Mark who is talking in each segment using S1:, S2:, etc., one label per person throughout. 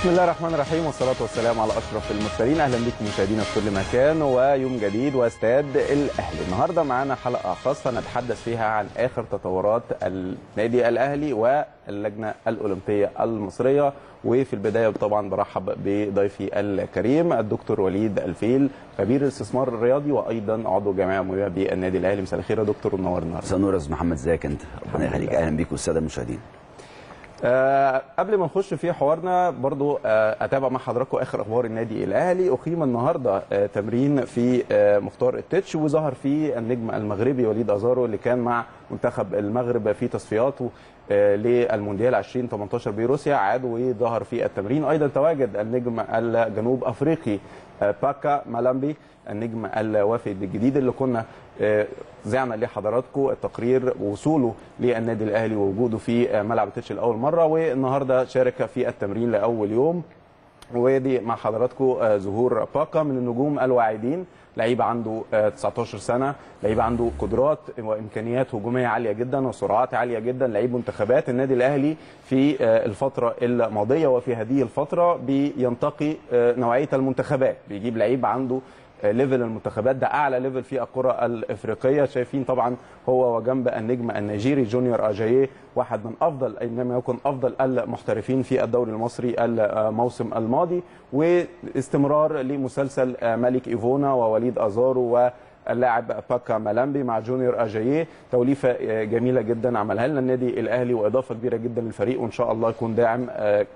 S1: بسم الله الرحمن الرحيم والصلاة والسلام على أشرف المرسلين أهلا بكم مشاهدينا في كل مكان ويوم جديد واستاد الأهلي النهاردة معانا حلقة خاصة نتحدث فيها عن آخر تطورات النادي الأهلي واللجنة الأولمبية المصرية وفي البداية طبعا برحب بضيفي الكريم الدكتور وليد الفيل خبير الاستثمار الرياضي وأيضا عضو جمعية عمومية بالنادي الأهلي مساء الخير يا دكتور ونور النهارده
S2: مساء النور يا استاذ محمد ازيك انت ربنا يخليك اهلا بيك والساده المشاهدين
S1: آه قبل ما نخش في حوارنا برضو آه اتابع مع حضراتكم اخر اخبار النادي الاهلي اقيم النهارده آه تمرين في آه مختار التتش وظهر فيه النجم المغربي وليد ازارو اللي كان مع منتخب المغرب في تصفياته آه للمونديال 2018 بروسيا عاد وظهر في التمرين ايضا تواجد النجم الجنوب افريقي آه باكا مالامبي النجم الوافد الجديد اللي كنا زعنا لحضراتكم التقرير وصوله للنادي الاهلي ووجوده في ملعب التتش لاول مره والنهارده شارك في التمرين لاول يوم ودي مع حضراتكم ظهور باكا من النجوم الواعدين لعيب عنده 19 سنه لعيب عنده قدرات وامكانيات هجوميه عاليه جدا وسرعات عاليه جدا لعيب منتخبات النادي الاهلي في الفتره الماضيه وفي هذه الفتره بينتقي نوعيه المنتخبات بيجيب لعيب عنده ليفل المنتخبات ده اعلى ليفل في الكره الافريقيه شايفين طبعا هو وجنب النجم النيجيري جونيور اجاييه واحد من افضل انما يكن افضل المحترفين في الدوري المصري الموسم الماضي واستمرار لمسلسل ملك ايفونا ووليد ازارو اللاعب باكا مالامبي مع جونيور اجاييه توليفه جميله جدا عملها لنا النادي الاهلي واضافه كبيره جدا للفريق وان شاء الله يكون داعم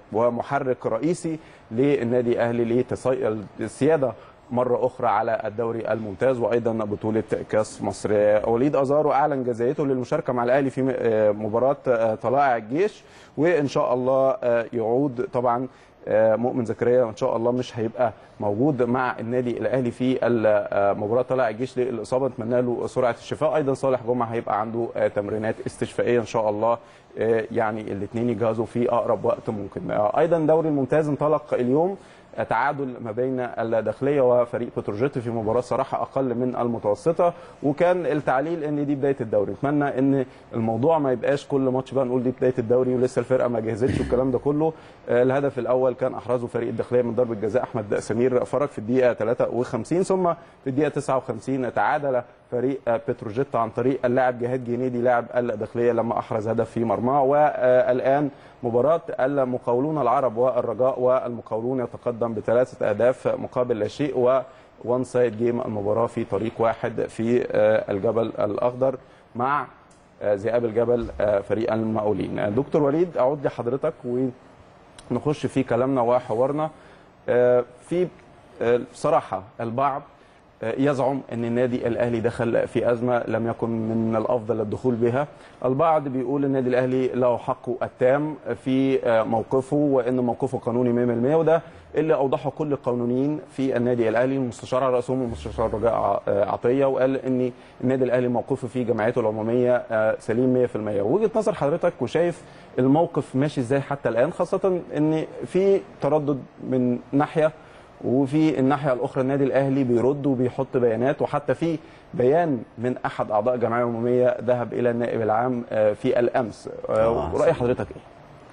S1: ومحرك رئيسي للنادي الاهلي للسياده مرة أخرى على الدوري الممتاز وأيضا بطولة كأس مصر وليد أزارو أعلن جزائته للمشاركة مع الأهلي في مباراة طلائع الجيش وإن شاء الله يعود طبعا مؤمن زكريا ان شاء الله مش هيبقى موجود مع النادي الاهلي في مباراه طلائع الجيش للاصابه نتمنى له سرعه الشفاء ايضا صالح جمعه هيبقى عنده تمرينات استشفائيه ان شاء الله يعني الاثنين يجهزوا في اقرب وقت ممكن ايضا دوري الممتاز انطلق اليوم تعادل ما بين الداخليه وفريق بتروجيت في مباراه صراحه اقل من المتوسطه وكان التعليل ان دي بدايه الدوري نتمنى ان الموضوع ما يبقاش كل ماتش بقى نقول دي بدايه الدوري ولسه الفرقه ما جهزتش والكلام ده كله الهدف الاول كان احرزه فريق الداخليه من ضربه جزاء احمد سمير فرج في الدقيقه 53 ثم في الدقيقه 59 تعادل فريق بتروجيت عن طريق اللاعب جهاد جنيدي لاعب الداخليه لما احرز هدف في مرماه والان مباراه المقاولون العرب والرجاء والمقاولون يتقدم بثلاثه اهداف مقابل لا شيء و وان سايد جيم المباراه في طريق واحد في الجبل الاخضر مع ذئاب الجبل فريق المقاولين دكتور وليد اعود لحضرتك ونخش في كلامنا وحوارنا في صراحه البعض يزعم ان النادي الاهلي دخل في ازمه لم يكن من الافضل الدخول بها البعض بيقول النادي الاهلي له حقه التام في موقفه وان موقفه قانوني 100% وده اللي اوضحه كل القانونيين في النادي الاهلي المستشار على راسهم المستشار رجاء عطيه وقال ان النادي الاهلي موقفه في جمعيته العموميه سليم 100% وجهه نظر حضرتك وشايف الموقف ماشي ازاي حتى الان خاصه ان في تردد من ناحيه وفي الناحيه الاخرى النادي الاهلي بيرد وبيحط بيانات وحتى في بيان من احد اعضاء الجمعيه العموميه ذهب الى النائب العام في الامس آه راي حضرتك ايه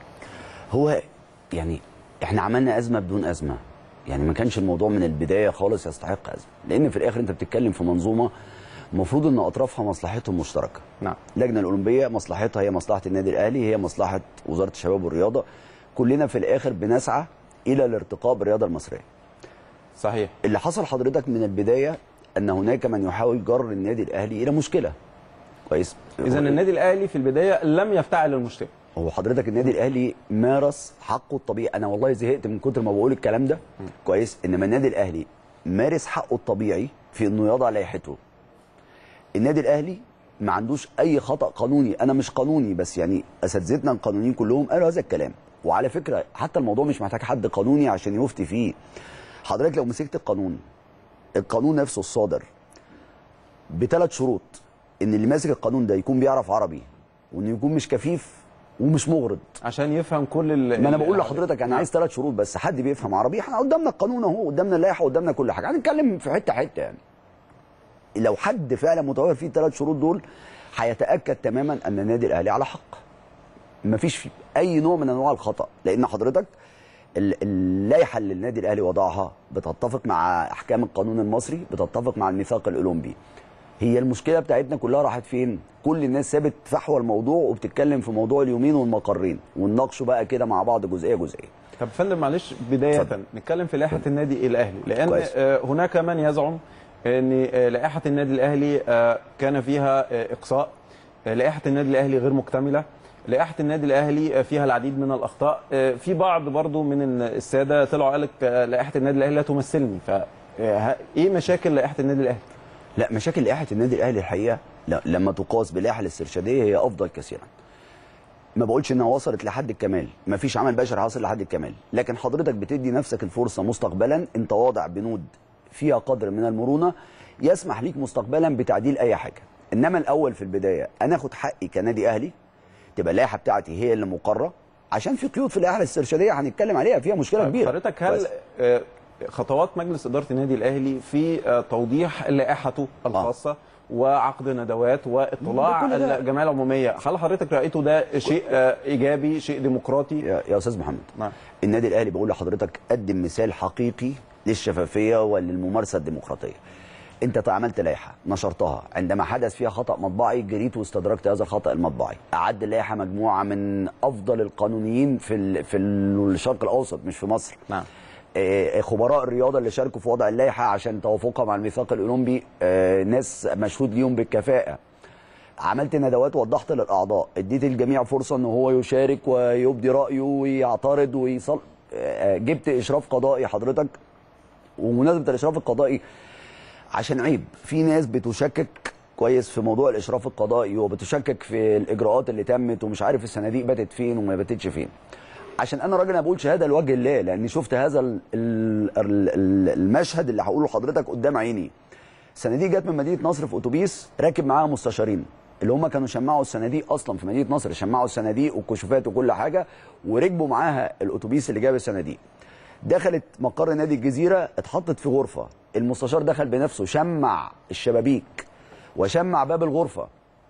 S2: هو يعني احنا عملنا ازمه بدون ازمه يعني ما كانش الموضوع من البدايه خالص يستحق ازمه لان في الاخر انت بتتكلم في منظومه المفروض ان اطرافها مصلحتهم مشتركه
S1: نعم
S2: اللجنه الاولمبيه مصلحتها هي مصلحه النادي الاهلي هي مصلحه وزاره الشباب والرياضه كلنا في الاخر بنسعى الى الارتقاء بالرياضه المصريه
S1: صحيح
S2: اللي حصل حضرتك من البدايه ان هناك من يحاول جر النادي الاهلي الى مشكله كويس
S1: اذا النادي الاهلي في البدايه لم يفتعل المشكله
S2: هو حضرتك النادي الاهلي مارس حقه الطبيعي انا والله زهقت من كتر ما بقول الكلام ده كويس انما النادي الاهلي مارس حقه الطبيعي في انه يضع لائحته النادي الاهلي ما عندوش اي خطا قانوني انا مش قانوني بس يعني اساتذتنا القانونيين كلهم قالوا هذا الكلام وعلى فكره حتى الموضوع مش محتاج حد قانوني عشان يفتي فيه حضرتك لو مسكت القانون القانون نفسه الصادر بثلاث شروط ان اللي ماسك القانون ده يكون بيعرف عربي وانه يكون مش كفيف ومش مغرض
S1: عشان يفهم كل ال
S2: ما انا بقول لحضرتك انا عايز ثلاث شروط بس حد بيفهم عربي احنا قدامنا القانون اهو قدامنا اللائحه قدامنا كل حاجه هنتكلم في حته حته يعني لو حد فعلا متوفر فيه الثلاث شروط دول هيتاكد تماما ان النادي الاهلي على حق مفيش فيه اي نوع من انواع الخطا لان حضرتك ال- اللائحه اللي النادي الاهلي وضعها بتتفق مع احكام القانون المصري بتتفق مع الميثاق الاولمبي هي المشكله بتاعتنا كلها راحت فين كل الناس سابت فحوى الموضوع وبتتكلم في موضوع اليومين والمقرين ونناقشه بقى كده مع بعض جزئيه جزئيه
S1: طب فندم معلش بدايه
S2: اتفضل.
S1: نتكلم في لائحه النادي الاهلي لان
S2: كويس.
S1: آه، هناك من يزعم ان آه، لائحه النادي الاهلي آه، كان فيها آه، اقصاء آه، لائحه النادي الاهلي غير مكتمله لائحه النادي الاهلي آه، فيها العديد من الاخطاء آه، في بعض برضو من الساده طلعوا قال لك آه، لائحه النادي الاهلي لا تمثلني ف آه، ه- ايه مشاكل لائحه النادي الاهلي
S2: لا مشاكل لائحه النادي الاهلي الحقيقه لا لما تقاس باللائحه الاسترشاديه هي افضل كثيرا ما بقولش انها وصلت لحد الكمال ما فيش عمل بشري حاصل لحد الكمال لكن حضرتك بتدي نفسك الفرصه مستقبلا انت واضع بنود فيها قدر من المرونه يسمح ليك مستقبلا بتعديل اي حاجه انما الاول في البدايه انا اخد حقي كنادي اهلي تبقى اللائحه بتاعتي هي اللي مقره عشان في قيود في اللائحه الاسترشاديه هنتكلم عليها فيها مشكله
S1: طيب،
S2: كبيره
S1: حضرتك هل
S2: كويس.
S1: آه، خطوات مجلس اداره النادي الاهلي في آه، توضيح لائحته الخاصه وعقد ندوات واطلاع
S2: كل ده.
S1: الجمعيه العموميه هل حضرتك رايته ده شيء آه، ايجابي شيء ديمقراطي
S2: يا يا استاذ محمد
S1: نعم.
S2: النادي الاهلي بقول لحضرتك قدم مثال حقيقي للشفافيه وللممارسه الديمقراطيه انت عملت لائحه نشرتها عندما حدث فيها خطا مطبعي جريت واستدركت هذا الخطا المطبعي اعد اللائحه مجموعه من افضل القانونيين في ال- في الشرق الاوسط مش في مصر
S1: نعم
S2: آه، خبراء الرياضه اللي شاركوا في وضع اللائحه عشان توافقها مع الميثاق الاولمبي آه، ناس مشهود ليهم بالكفاءه عملت ندوات وضحت للاعضاء اديت الجميع فرصه ان هو يشارك ويبدي رايه ويعترض ويصل آه، جبت اشراف قضائي حضرتك ومناسبه الاشراف القضائي عشان عيب في ناس بتشكك كويس في موضوع الاشراف القضائي وبتشكك في الاجراءات اللي تمت ومش عارف الصناديق باتت فين وما باتتش فين عشان انا راجل أنا بقول شهاده لوجه الله لاني شفت هذا ال- ال- ال- المشهد اللي هقوله لحضرتك قدام عيني صناديق جت من مدينه نصر في اتوبيس راكب معاها مستشارين اللي هم كانوا شمعوا الصناديق اصلا في مدينه نصر شمعوا الصناديق والكشوفات وكل حاجه وركبوا معاها الاتوبيس اللي جاب الصناديق دخلت مقر نادي الجزيره اتحطت في غرفه المستشار دخل بنفسه شمع الشبابيك وشمع باب الغرفه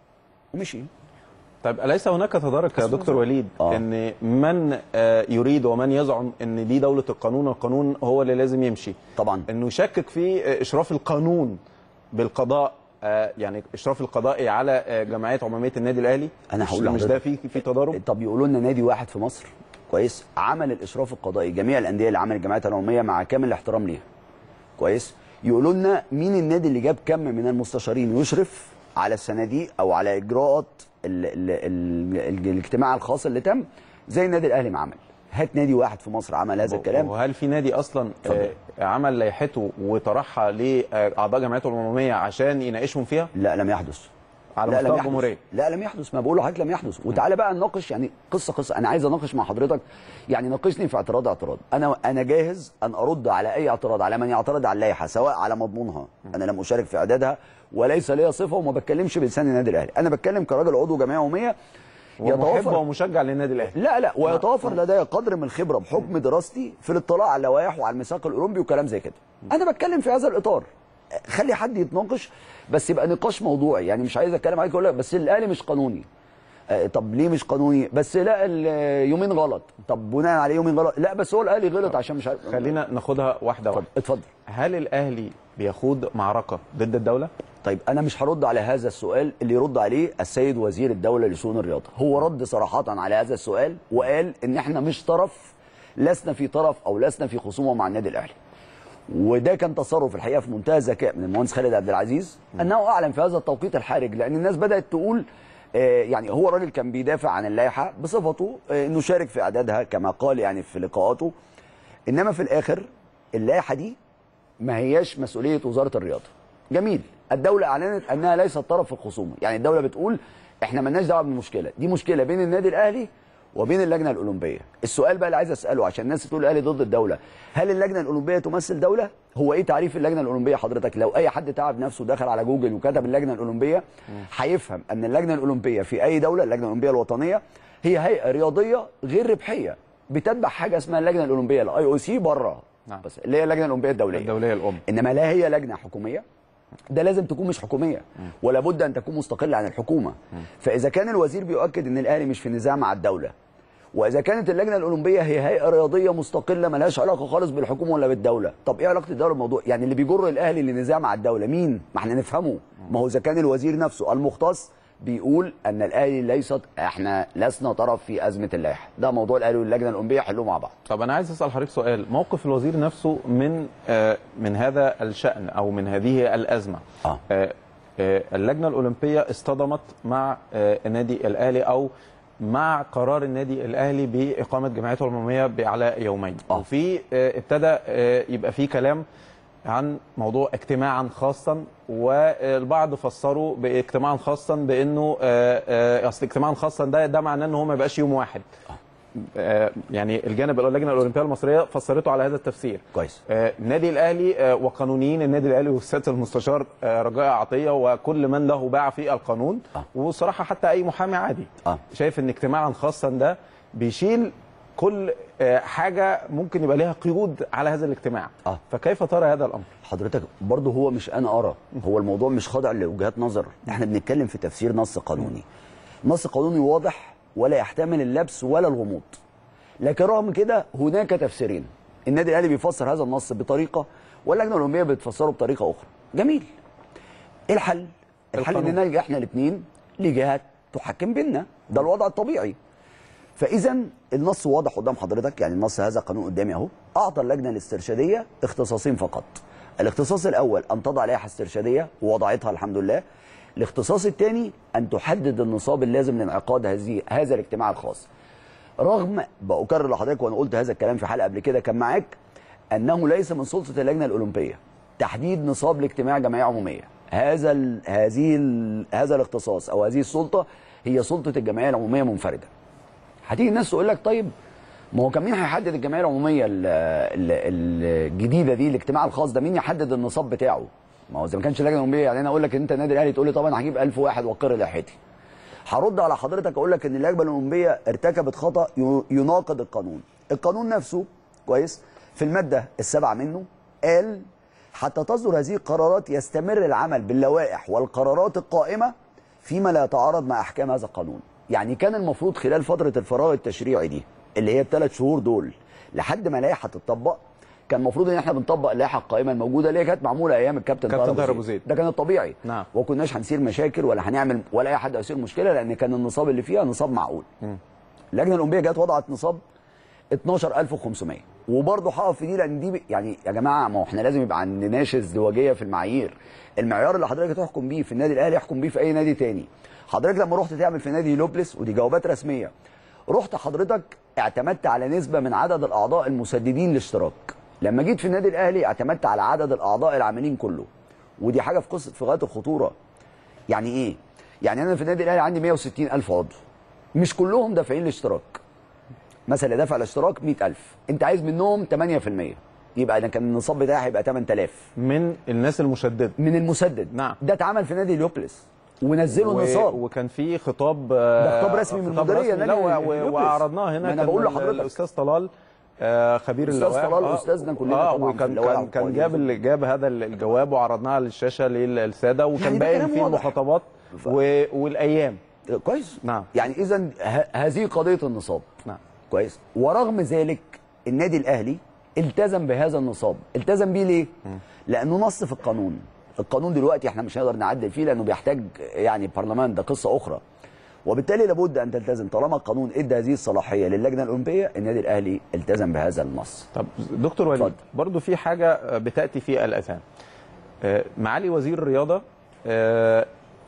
S2: ومشي
S1: طيب اليس هناك تدارك يا دكتور وليد
S2: آه.
S1: ان من آه، يريد ومن يزعم ان دي دوله القانون القانون هو اللي لازم يمشي
S2: طبعا
S1: انه يشكك في آه، اشراف القانون بالقضاء آه، يعني اشراف القضائي على آه، جمعيه عموميه النادي الاهلي
S2: أنا
S1: مش-
S2: هقول
S1: مش
S2: لحضرتك.
S1: ده في في تضارب
S2: طب يقولوا لنا نادي واحد في مصر كويس عمل الاشراف القضائي جميع الانديه اللي عملت الجمعيات العموميه مع كامل الاحترام ليها كويس يقولوا لنا مين النادي اللي جاب كم من المستشارين يشرف على الصناديق او على اجراءات ال ال ال ال الاجتماع الخاص اللي تم زي النادي الاهلي ما عمل هات نادي واحد في مصر عمل هذا الكلام
S1: وهل في نادي اصلا آه، عمل لائحته وطرحها لاعضاء جمعيته العموميه عشان يناقشهم فيها
S2: لا لم يحدث
S1: على
S2: لا
S1: مستوى
S2: لم يحدث
S1: الجمهوريه
S2: لا لم يحدث ما بقول لحضرتك لم يحدث وتعالى بقى نناقش يعني قصه قصه انا عايز اناقش مع حضرتك يعني ناقشني في اعتراض اعتراض انا انا جاهز ان ارد على اي اعتراض على من يعترض على اللائحه سواء على مضمونها انا لم اشارك في اعدادها وليس لي صفه وما بتكلمش بلسان النادي الاهلي انا بتكلم كراجل عضو جمعيه عموميه
S1: ومحب ومشجع للنادي الاهلي
S2: لا لا ويتوفر لدي قدر من الخبره بحكم دراستي في الاطلاع على اللوائح وعلى الميثاق الاولمبي وكلام زي كده انا بتكلم في هذا الاطار خلي حد يتناقش بس يبقى نقاش موضوعي يعني مش عايز اتكلم عليك اقول لك بس الاهلي مش قانوني آه، طب ليه مش قانوني بس لا ال- يومين غلط طب بناء عليه يومين غلط لا بس هو الاهلي غلط عشان مش عارف
S1: خلينا ناخدها واحده واحده
S2: اتفضل
S1: هل الاهلي بيخوض معركه ضد الدوله
S2: طيب انا مش هرد على هذا السؤال اللي يرد عليه السيد وزير الدوله لشؤون الرياضه هو رد صراحه على هذا السؤال وقال ان احنا مش طرف لسنا في طرف او لسنا في خصومه مع النادي الاهلي وده كان تصرف الحقيقه في منتهى الذكاء من المهندس خالد عبد العزيز انه اعلن في هذا التوقيت الحرج لان الناس بدات تقول آه، يعني هو راجل كان بيدافع عن اللائحه بصفته آه، انه شارك في اعدادها كما قال يعني في لقاءاته انما في الاخر اللائحه دي ما هياش مسؤوليه وزاره الرياضه جميل الدوله اعلنت انها ليست طرف في الخصومه يعني الدوله بتقول احنا مالناش دعوه بالمشكله دي مشكله بين النادي الاهلي وبين اللجنه الاولمبيه السؤال بقى اللي عايز اساله عشان الناس تقول الاهلي ضد الدوله هل اللجنه الاولمبيه تمثل دوله هو ايه تعريف اللجنه الاولمبيه حضرتك لو اي حد تعب نفسه دخل على جوجل وكتب اللجنه الاولمبيه هيفهم ان اللجنه الاولمبيه في اي دوله اللجنه الاولمبيه الوطنيه هي هيئه رياضيه غير ربحيه بتتبع حاجه اسمها اللجنه الاولمبيه الاي او سي بره
S1: نعم.
S2: بس اللي هي اللجنه الاولمبيه الدوليه
S1: الدوليه الام
S2: انما لا هي لجنه حكوميه ده لازم تكون مش حكوميه ولا بد ان تكون مستقله عن الحكومه فاذا كان الوزير بيؤكد ان الاهلي مش في نزاع مع الدوله واذا كانت اللجنه الاولمبيه هي هيئه رياضيه مستقله ملهاش علاقه خالص بالحكومه ولا بالدوله طب ايه علاقه الدوله بالموضوع يعني اللي بيجر الاهلي لنزاع مع الدوله مين ما احنا نفهمه ما هو اذا كان الوزير نفسه المختص بيقول ان الاهلي ليست احنا لسنا طرف في ازمه اللائحه ده موضوع الاهلي واللجنه الاولمبيه حلوه مع بعض
S1: طب انا عايز اسال حضرتك سؤال موقف الوزير نفسه من آه، من هذا الشان او من هذه الازمه
S2: آه.
S1: آه، آه، اللجنه الاولمبيه اصطدمت مع آه، النادي الاهلي او مع قرار النادي الاهلي باقامه جمعيته العموميه على يومين
S2: آه.
S1: وفي آه، ابتدى آه، يبقى في كلام عن موضوع اجتماعا خاصا والبعض فسروا باجتماعا خاصا بانه آه، آه، اصل اجتماعا خاصا ده ده معناه ان هو ما يبقاش يوم واحد آه، يعني الجانب اللجنه الاولمبيه المصريه فسرته على هذا التفسير
S2: كويس
S1: آه، النادي الاهلي آه، وقانونيين النادي الاهلي والسياده المستشار آه، رجاء عطيه وكل من له باع في القانون
S2: آه.
S1: وصراحه حتى اي محامي عادي
S2: آه.
S1: شايف ان اجتماعا خاصا ده بيشيل كل آه، حاجه ممكن يبقى ليها قيود على هذا الاجتماع
S2: آه.
S1: فكيف ترى هذا الامر
S2: حضرتك برضه هو مش انا ارى هو الموضوع مش خاضع لوجهات نظر احنا بنتكلم في تفسير نص قانوني نص قانوني واضح ولا يحتمل اللبس ولا الغموض لكن رغم كده هناك تفسيرين النادي الاهلي بيفسر هذا النص بطريقه واللجنه الاولمبيه بتفسره بطريقه اخرى جميل ايه الحل الحل
S1: القانون.
S2: ان نلجا احنا الاثنين لجهات تحكم بيننا ده الوضع الطبيعي فاذا النص واضح قدام حضرتك يعني النص هذا قانون قدامي اهو اعطى اللجنه الاسترشاديه اختصاصين فقط الاختصاص الاول ان تضع لائحه استرشاديه ووضعتها الحمد لله الاختصاص الثاني ان تحدد النصاب اللازم لانعقاد هذه هذا الاجتماع الخاص رغم بأكرر لحضرتك وانا قلت هذا الكلام في حلقه قبل كده كان معاك انه ليس من سلطه اللجنه الاولمبيه تحديد نصاب لاجتماع جمعيه عموميه هذا ال هذه ال هذا الاختصاص او هذه السلطه هي سلطه الجمعيه العموميه منفرده هتيجي الناس تقول لك طيب ما هو كان مين هيحدد الجمعيه العموميه ال- ال- الجديده دي الاجتماع الخاص ده مين يحدد النصاب بتاعه ما هو اذا ما كانش اللجنه العموميه يعني انا اقول لك انت النادي الاهلي تقول لي طبعا هجيب 1000 واحد واقر لائحتي هرد على حضرتك اقول لك ان اللجنه الاولمبيه ارتكبت خطا ي- يناقض القانون القانون نفسه كويس في الماده السابعه منه قال حتى تصدر هذه القرارات يستمر العمل باللوائح والقرارات القائمه فيما لا يتعارض مع احكام هذا القانون يعني كان المفروض خلال فتره الفراغ التشريعي دي اللي هي الثلاث شهور دول لحد ما لائحه تطبق كان المفروض ان احنا بنطبق اللائحه القائمه الموجوده اللي هي كانت معموله ايام الكابتن
S1: كابتن
S2: طاهر
S1: طاهر
S2: أبو
S1: أبو زيد.
S2: ده كان الطبيعي
S1: نعم.
S2: وكناش هنسير مشاكل ولا هنعمل ولا اي حد هيصير مشكله لان كان النصاب اللي فيها نصاب معقول اللجنه الاولمبيه جت وضعت نصاب 12500 وبرضه هقف في دي لان دي ب- يعني يا جماعه ما هو احنا لازم يبقى عندناش ازدواجيه في المعايير المعيار اللي حضرتك تحكم بيه في النادي الاهلي يحكم بيه في اي نادي تاني حضرتك لما رحت تعمل في نادي هيلوبلس ودي جوابات رسميه رحت حضرتك اعتمدت على نسبه من عدد الاعضاء المسددين للاشتراك لما جيت في النادي الاهلي اعتمدت على عدد الاعضاء العاملين كله ودي حاجه في قصه في غايه الخطوره يعني ايه يعني انا في النادي الاهلي عندي 160 الف عضو مش كلهم دافعين الاشتراك مثلا دافع الاشتراك 100000 انت عايز منهم 8% يبقى انا كان النصاب بتاعي هيبقى 8000
S1: من الناس المشدده
S2: من المسدد
S1: نعم.
S2: ده اتعمل في نادي اليوبلس ونزلوا
S1: و-
S2: النصاب
S1: وكان في خطاب
S2: ده خطاب رسمي من
S1: خطاب
S2: المديرية
S1: رسمي
S2: نادي
S1: لا و-
S2: اليوبلس.
S1: وعرضناه هنا
S2: ما أنا
S1: كان
S2: بقول
S1: ال-
S2: لحضرتك.
S1: الاستاذ طلال آه، خبير
S2: أستاذ
S1: اللوائح
S2: طلال
S1: آه،
S2: أستاذنا كلنا
S1: اه
S2: طبعاً في
S1: وكان
S2: اللوائح
S1: كان كان
S2: والقوانين.
S1: جاب ال- جاب هذا ال- الجواب وعرضناه على الشاشه للساده وكان
S2: يعني ده
S1: باين
S2: كلام
S1: فيه
S2: واضح.
S1: المخاطبات و- والايام
S2: كويس
S1: نعم.
S2: يعني اذا هذه قضيه النصاب
S1: نعم
S2: كويس ورغم ذلك النادي الاهلي التزم بهذا النصاب التزم بيه ليه لانه نص في القانون القانون دلوقتي احنا مش هنقدر نعدل فيه لانه بيحتاج يعني برلمان ده قصه اخرى وبالتالي لابد ان تلتزم طالما القانون ادى هذه الصلاحيه للجنه الاولمبيه النادي الاهلي التزم بهذا النص
S1: طب دكتور وليد
S2: اتفضل.
S1: برضو في حاجه بتاتي في الاذهان آه، معالي وزير الرياضه آه،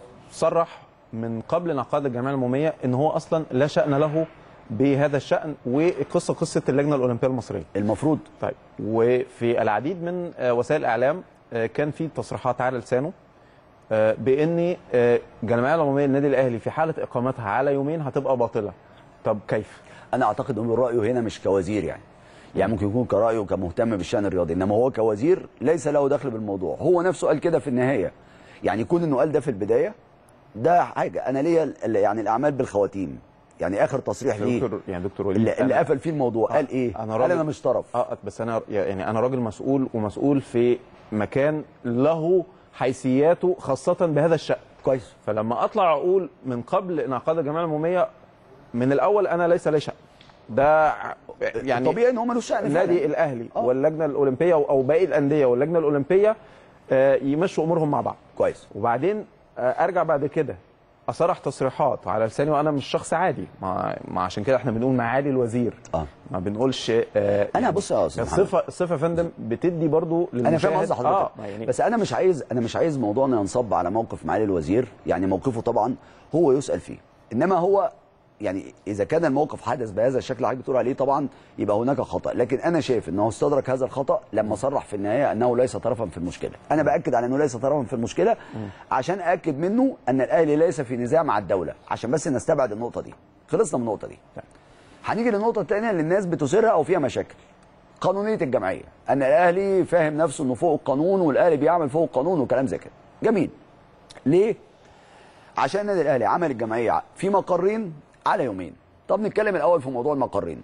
S1: صرح من قبل انعقاد الجمعيه العموميه ان هو اصلا لا شان له بهذا الشان والقصه قصه اللجنه الاولمبيه المصريه
S2: المفروض
S1: طيب وفي العديد من آه، وسائل الاعلام آه، كان في تصريحات على لسانه آه، بان آه، الجمعيه العموميه للنادي الاهلي في حاله اقامتها على يومين هتبقى باطله طب كيف
S2: انا اعتقد ان رايه هنا مش كوزير يعني يعني ممكن يكون كرايه كمهتم بالشان الرياضي انما هو كوزير ليس له دخل بالموضوع هو نفسه قال كده في النهايه يعني يكون انه قال ده في البدايه ده حاجه انا ليا ال- يعني الاعمال بالخواتيم يعني اخر تصريح ليه
S1: دكتور يعني دكتور وليد
S2: اللي, اللي
S1: أنا-
S2: قفل فيه الموضوع قال ايه
S1: أنا
S2: قال
S1: راجل-
S2: انا مش طرف
S1: اه بس انا يعني انا راجل مسؤول ومسؤول في مكان له حيثياته خاصه بهذا الشان
S2: كويس
S1: فلما اطلع اقول من قبل انعقاد الجمعيه العموميه من الاول انا ليس لي شان ده يعني
S2: طبيعي ان هو ملوش شأن
S1: النادي
S2: فعلاً.
S1: الاهلي
S2: آه.
S1: واللجنه الاولمبيه او باقي الانديه واللجنه الاولمبيه آه، يمشوا امورهم مع بعض
S2: كويس
S1: وبعدين آه، ارجع بعد كده اصرح تصريحات على لساني وانا مش شخص عادي ما, ما عشان كده احنا بنقول معالي الوزير
S2: اه
S1: ما بنقولش آه
S2: انا بص يا استاذ محمد
S1: الصفه الصفه يا فندم بتدي برضو
S2: انا فاهم
S1: للمشاهد-
S2: قصد حضرتك
S1: اه ما يعني
S2: بس انا مش عايز انا مش عايز موضوعنا ينصب على موقف معالي الوزير يعني موقفه طبعا هو يسال فيه انما هو يعني اذا كان الموقف حدث بهذا الشكل اللي حضرتك بتقول عليه طبعا يبقى هناك خطا لكن انا شايف انه استدرك هذا الخطا لما صرح في النهايه انه ليس طرفا في المشكله انا باكد على انه ليس طرفا في المشكله عشان اكد منه ان الاهلي ليس في نزاع مع الدوله عشان بس نستبعد النقطه دي خلصنا من النقطه دي هنيجي للنقطه الثانيه اللي الناس بتثيرها او فيها مشاكل قانونيه الجمعيه ان الاهلي فاهم نفسه انه فوق القانون والاهلي بيعمل فوق القانون وكلام زي كده جميل ليه عشان النادي الاهلي عمل الجمعيه في مقرين على يومين طب نتكلم الاول في موضوع المقرين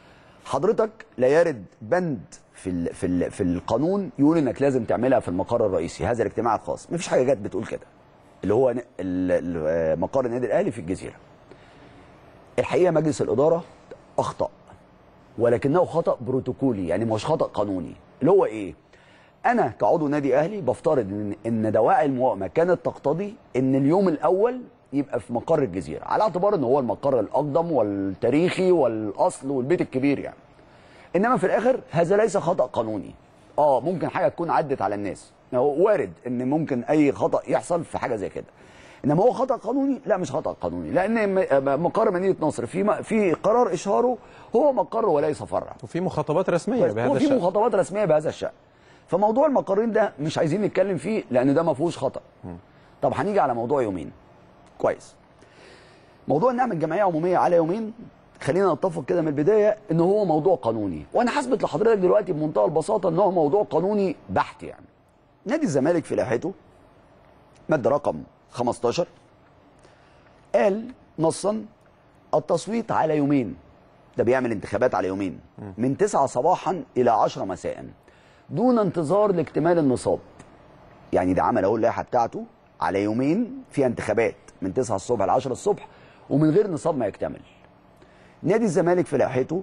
S2: حضرتك لا يرد بند في ال في ال في القانون يقول انك لازم تعملها في المقر الرئيسي هذا الاجتماع الخاص مفيش حاجه جت بتقول كده اللي هو ن- ال- ال- مقر النادي الاهلي في الجزيره الحقيقه مجلس الاداره اخطا ولكنه خطا بروتوكولي يعني مش خطا قانوني اللي هو ايه انا كعضو نادي اهلي بفترض ان ان دواعي الموائمه كانت تقتضي ان اليوم الاول يبقى في مقر الجزيره على اعتبار ان هو المقر الاقدم والتاريخي والاصل والبيت الكبير يعني انما في الاخر هذا ليس خطا قانوني اه ممكن حاجه تكون عدت على الناس هو وارد ان ممكن اي خطا يحصل في حاجه زي كده انما هو خطا قانوني لا مش خطا قانوني لان م- مقر مدينه نصر في م- في قرار اشهاره هو مقر وليس فرع
S1: وفي مخاطبات رسميه بهذا
S2: وفي
S1: الشأن
S2: مخاطبات رسميه بهذا الشان فموضوع المقرين ده مش عايزين نتكلم فيه لان ده ما فيهوش خطا طب هنيجي على موضوع يومين كويس موضوع ان نعمل جمعيه عموميه على يومين خلينا نتفق كده من البدايه ان هو موضوع قانوني وانا حاسبت لحضرتك دلوقتي بمنتهى البساطه ان هو موضوع قانوني بحت يعني نادي الزمالك في لائحته ماده رقم 15 قال نصا التصويت على يومين ده بيعمل انتخابات على يومين من 9 صباحا الى 10 مساء دون انتظار لاكتمال النصاب يعني ده عمل اهو اللائحه بتاعته على يومين فيها انتخابات من 9 الصبح ل 10 الصبح ومن غير نصاب ما يكتمل نادي الزمالك في لائحته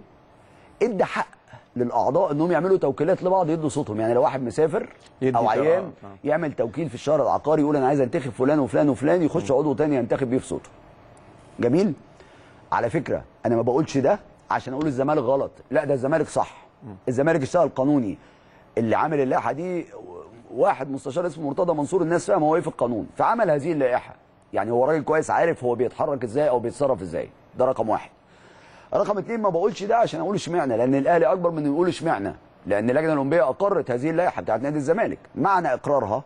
S2: ادى حق للاعضاء انهم يعملوا توكيلات لبعض يدوا صوتهم يعني لو واحد مسافر
S1: يدي
S2: او
S1: تو-
S2: عيان
S1: آه، آه.
S2: يعمل توكيل في الشهر العقاري يقول انا عايز انتخب فلان وفلان وفلان يخش عضو تاني ينتخب بيه في صوته جميل على فكره انا ما بقولش ده عشان اقول الزمالك غلط لا ده الزمالك صح الزمالك اشتغل قانوني اللي عامل اللائحه دي واحد مستشار اسمه مرتضى منصور الناس فاهم هو ايه في القانون فعمل هذه اللائحه يعني هو راجل كويس عارف هو بيتحرك ازاي او بيتصرف ازاي ده رقم واحد رقم اتنين ما بقولش ده عشان اقول اشمعنى لان الاهلي اكبر من إنه يقول اشمعنى لان اللجنه الاولمبيه اقرت هذه اللائحه بتاعت نادي الزمالك معنى اقرارها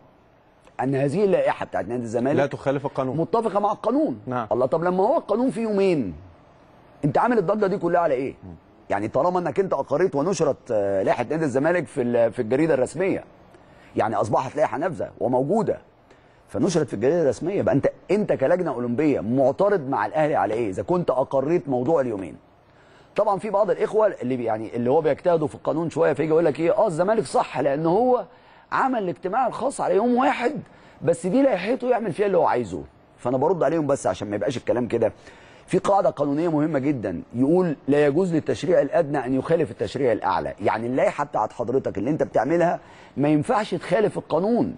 S2: ان هذه اللائحه بتاعت نادي الزمالك
S1: لا تخالف القانون
S2: متفقه مع القانون
S1: نعم.
S2: الله طب لما هو القانون فيه يومين انت عامل الضجه دي كلها على ايه يعني طالما انك انت اقريت ونشرت آه، لائحه نادي الزمالك في ال- في الجريده الرسميه يعني اصبحت لائحه نافذه وموجوده فنشرت في الجريده الرسميه يبقى انت انت كلجنه اولمبيه معترض مع الاهلي على ايه اذا كنت اقريت موضوع اليومين طبعا في بعض الاخوه اللي بي- يعني اللي هو بيجتهدوا في القانون شويه فيجي يقول لك ايه اه الزمالك صح لان هو عمل الاجتماع الخاص على يوم واحد بس دي لائحته يعمل فيها اللي هو عايزه فانا برد عليهم بس عشان ما يبقاش الكلام كده في قاعده قانونيه مهمه جدا يقول لا يجوز للتشريع الادنى ان يخالف التشريع الاعلى يعني اللائحه بتاعت حضرتك اللي انت بتعملها ما ينفعش تخالف القانون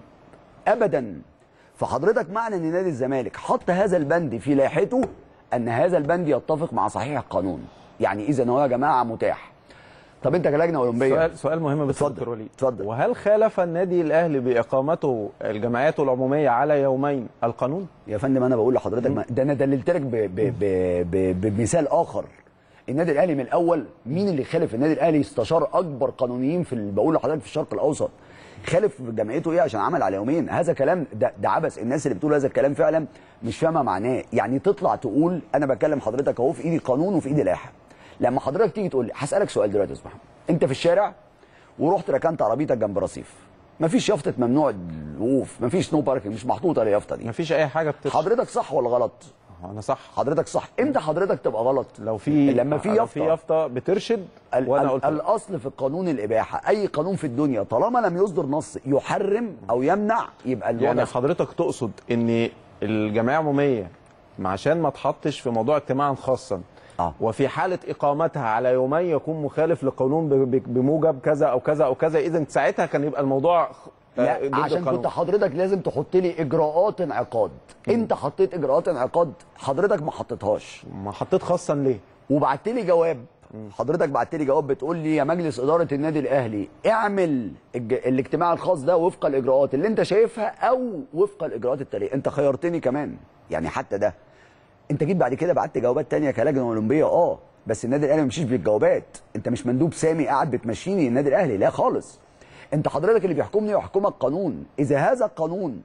S2: ابدا فحضرتك معنى ان نادي الزمالك حط هذا البند في لائحته ان هذا البند يتفق مع صحيح القانون يعني اذا هو يا جماعه متاح طب انت كلجنه اولمبيه
S1: سؤال سؤال مهم بس
S2: اتفضل،
S1: دكتور وليد
S2: اتفضل.
S1: وهل خالف النادي الاهلي باقامته الجمعيات العموميه على يومين القانون؟
S2: يا فندم انا بقول لحضرتك ما- ده انا دللت لك ب- ب- ب- ب- بمثال اخر النادي الاهلي من الاول مين اللي خالف النادي الاهلي استشار اكبر قانونيين في ال- بقول لحضرتك في الشرق الاوسط خالف جمعيته ايه عشان عمل على يومين هذا كلام ده, ده عبث الناس اللي بتقول هذا الكلام فعلا مش فاهمه معناه يعني تطلع تقول انا بكلم حضرتك اهو في ايدي قانون وفي ايدي لائحه لما حضرتك تيجي تقول لي هسالك سؤال دلوقتي يا استاذ محمد انت في الشارع ورحت ركنت عربيتك جنب رصيف مفيش يافطه ممنوع الوقوف مفيش نو باركنج مش محطوطه اليافطه دي
S1: مفيش اي حاجه بتت...
S2: حضرتك صح ولا غلط
S1: انا صح
S2: حضرتك صح امتى حضرتك تبقى غلط
S1: لو في
S2: لما في
S1: لو في
S2: يافطه
S1: يافطه بترشد
S2: ال-
S1: وانا
S2: ال-
S1: قلت لك.
S2: الاصل في القانون الاباحه اي قانون في الدنيا طالما لم يصدر نص يحرم او يمنع يبقى الوضع
S1: يعني حضرتك تقصد ان الجمعيه العموميه عشان ما تحطش في موضوع اجتماعا خاصا
S2: آه.
S1: وفي حاله اقامتها على يومين يكون مخالف للقانون ب- ب- بموجب كذا او كذا او كذا اذا ساعتها كان يبقى الموضوع آه،
S2: لا
S1: ضد
S2: عشان
S1: القانون.
S2: كنت حضرتك لازم تحط لي اجراءات انعقاد انت حطيت اجراءات انعقاد حضرتك ما حطيتهاش
S1: ما حطيت خاصا ليه
S2: وبعت لي جواب حضرتك بعت لي جواب بتقول لي يا مجلس اداره النادي الاهلي اعمل الج... الاجتماع الخاص ده وفق الاجراءات اللي انت شايفها او وفق الاجراءات التاليه انت خيرتني كمان يعني حتى ده انت جيت بعد كده بعت جوابات تانية كلجنه اولمبيه اه بس النادي الاهلي ما بيمشيش بالجوابات انت مش مندوب سامي قاعد بتمشيني النادي الاهلي لا خالص انت حضرتك اللي بيحكمني ويحكمك قانون اذا هذا القانون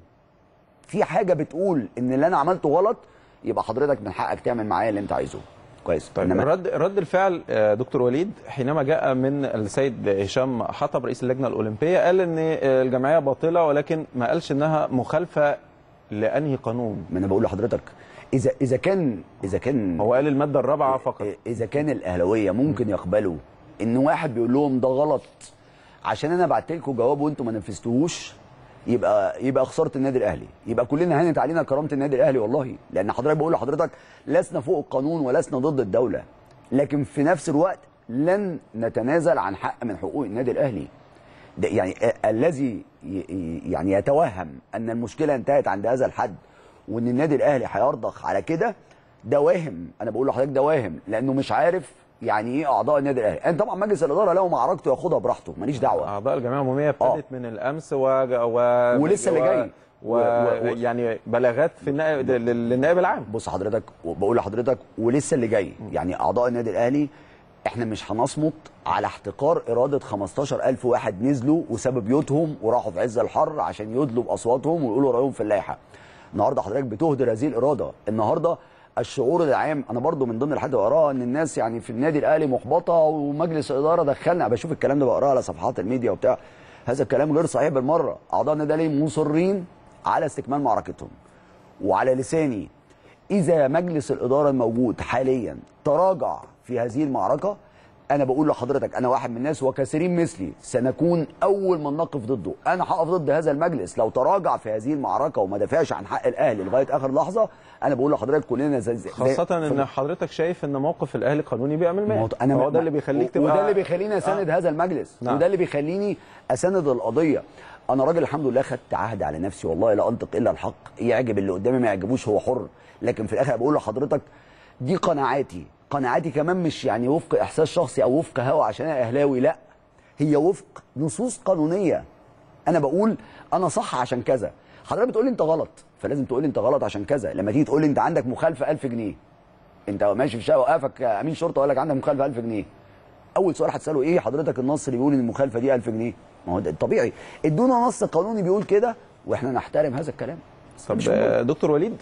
S2: في حاجه بتقول ان اللي انا عملته غلط يبقى حضرتك من حقك تعمل معايا اللي انت عايزه كويس
S1: طيب
S2: إنما-
S1: رد رد الفعل آه، دكتور وليد حينما جاء من السيد هشام حطب رئيس اللجنه الاولمبيه قال ان آه، الجمعيه باطله ولكن ما قالش انها مخالفه لانهي قانون
S2: ما انا بقول لحضرتك اذا اذا كان اذا كان
S1: هو قال الماده الرابعه فقط
S2: اذا كان الاهلاويه ممكن يقبلوا ان واحد بيقول لهم ده غلط عشان انا بعت لكم جواب وانتم ما نفذتوهوش يبقى يبقى خساره النادي الاهلي يبقى كلنا هانت علينا كرامه النادي الاهلي والله لان حضرتك بقول لحضرتك لسنا فوق القانون ولسنا ضد الدوله لكن في نفس الوقت لن نتنازل عن حق من حقوق النادي الاهلي ده يعني آه، الذي ي- ي- يعني يتوهم ان المشكله انتهت عند هذا الحد وان النادي الاهلي هيرضخ على كده ده واهم انا بقول لحضرتك ده واهم لانه مش عارف يعني ايه اعضاء النادي الاهلي يعني طبعا مجلس الاداره له معركته ياخدها براحته ماليش دعوه
S1: اعضاء الجمعيه العموميه ابتدت من الامس و... و...
S2: ولسه اللي جاي.
S1: و...
S2: و- و- و-
S1: يعني بلاغات في النائب لل- للنائب العام
S2: بص حضرتك بقول لحضرتك ولسه اللي جاي يعني اعضاء النادي الاهلي احنا مش هنصمت على احتقار اراده 15000 واحد نزلوا وسابوا بيوتهم وراحوا في عز الحر عشان يدلوا باصواتهم ويقولوا رايهم في اللائحه النهارده حضرتك بتهدر هذه الاراده النهارده الشعور العام انا برضو من ضمن الحاجات اللي بقراها ان الناس يعني في النادي الاهلي محبطه ومجلس الاداره دخلنا بشوف الكلام ده بقراه على صفحات الميديا وبتاع هذا الكلام غير صحيح بالمره اعضاء النادي الاهلي مصرين على استكمال معركتهم وعلى لساني اذا مجلس الاداره الموجود حاليا تراجع في هذه المعركه انا بقول لحضرتك انا واحد من الناس وكثيرين مثلي سنكون اول من نقف ضده انا هقف ضد هذا المجلس لو تراجع في هذه المعركه وما دافعش عن حق الاهلي لغايه اخر لحظه انا بقول لحضرتك كلنا زي زي
S1: خاصه ان حضرتك شايف ان موقف الاهلي قانوني بيعمل
S2: ما هو
S1: ما
S2: انا
S1: هو
S2: ما-
S1: ده اللي بيخليك تبقى
S2: وده اللي بيخليني اساند هذا المجلس
S1: نعم.
S2: وده اللي بيخليني اساند القضيه انا راجل الحمد لله خدت عهد على نفسي والله لا انطق الا الحق يعجب اللي قدامي ما يعجبوش هو حر لكن في الاخر بقول لحضرتك دي قناعاتي قناعاتي كمان مش يعني وفق احساس شخصي او وفق هوى عشان انا اهلاوي لا هي وفق نصوص قانونيه انا بقول انا صح عشان كذا حضرتك بتقول لي انت غلط فلازم تقول لي انت غلط عشان كذا لما تيجي تقول لي انت عندك مخالفه 1000 جنيه انت ماشي في الشارع وقفك امين شرطه وقال لك عندك مخالفه 1000 جنيه اول سؤال هتساله ايه حضرتك النص اللي بيقول ان المخالفه دي 1000 جنيه ما هو ده طبيعي ادونا نص قانوني بيقول كده واحنا نحترم هذا الكلام
S1: طب
S2: مش
S1: آه، دكتور وليد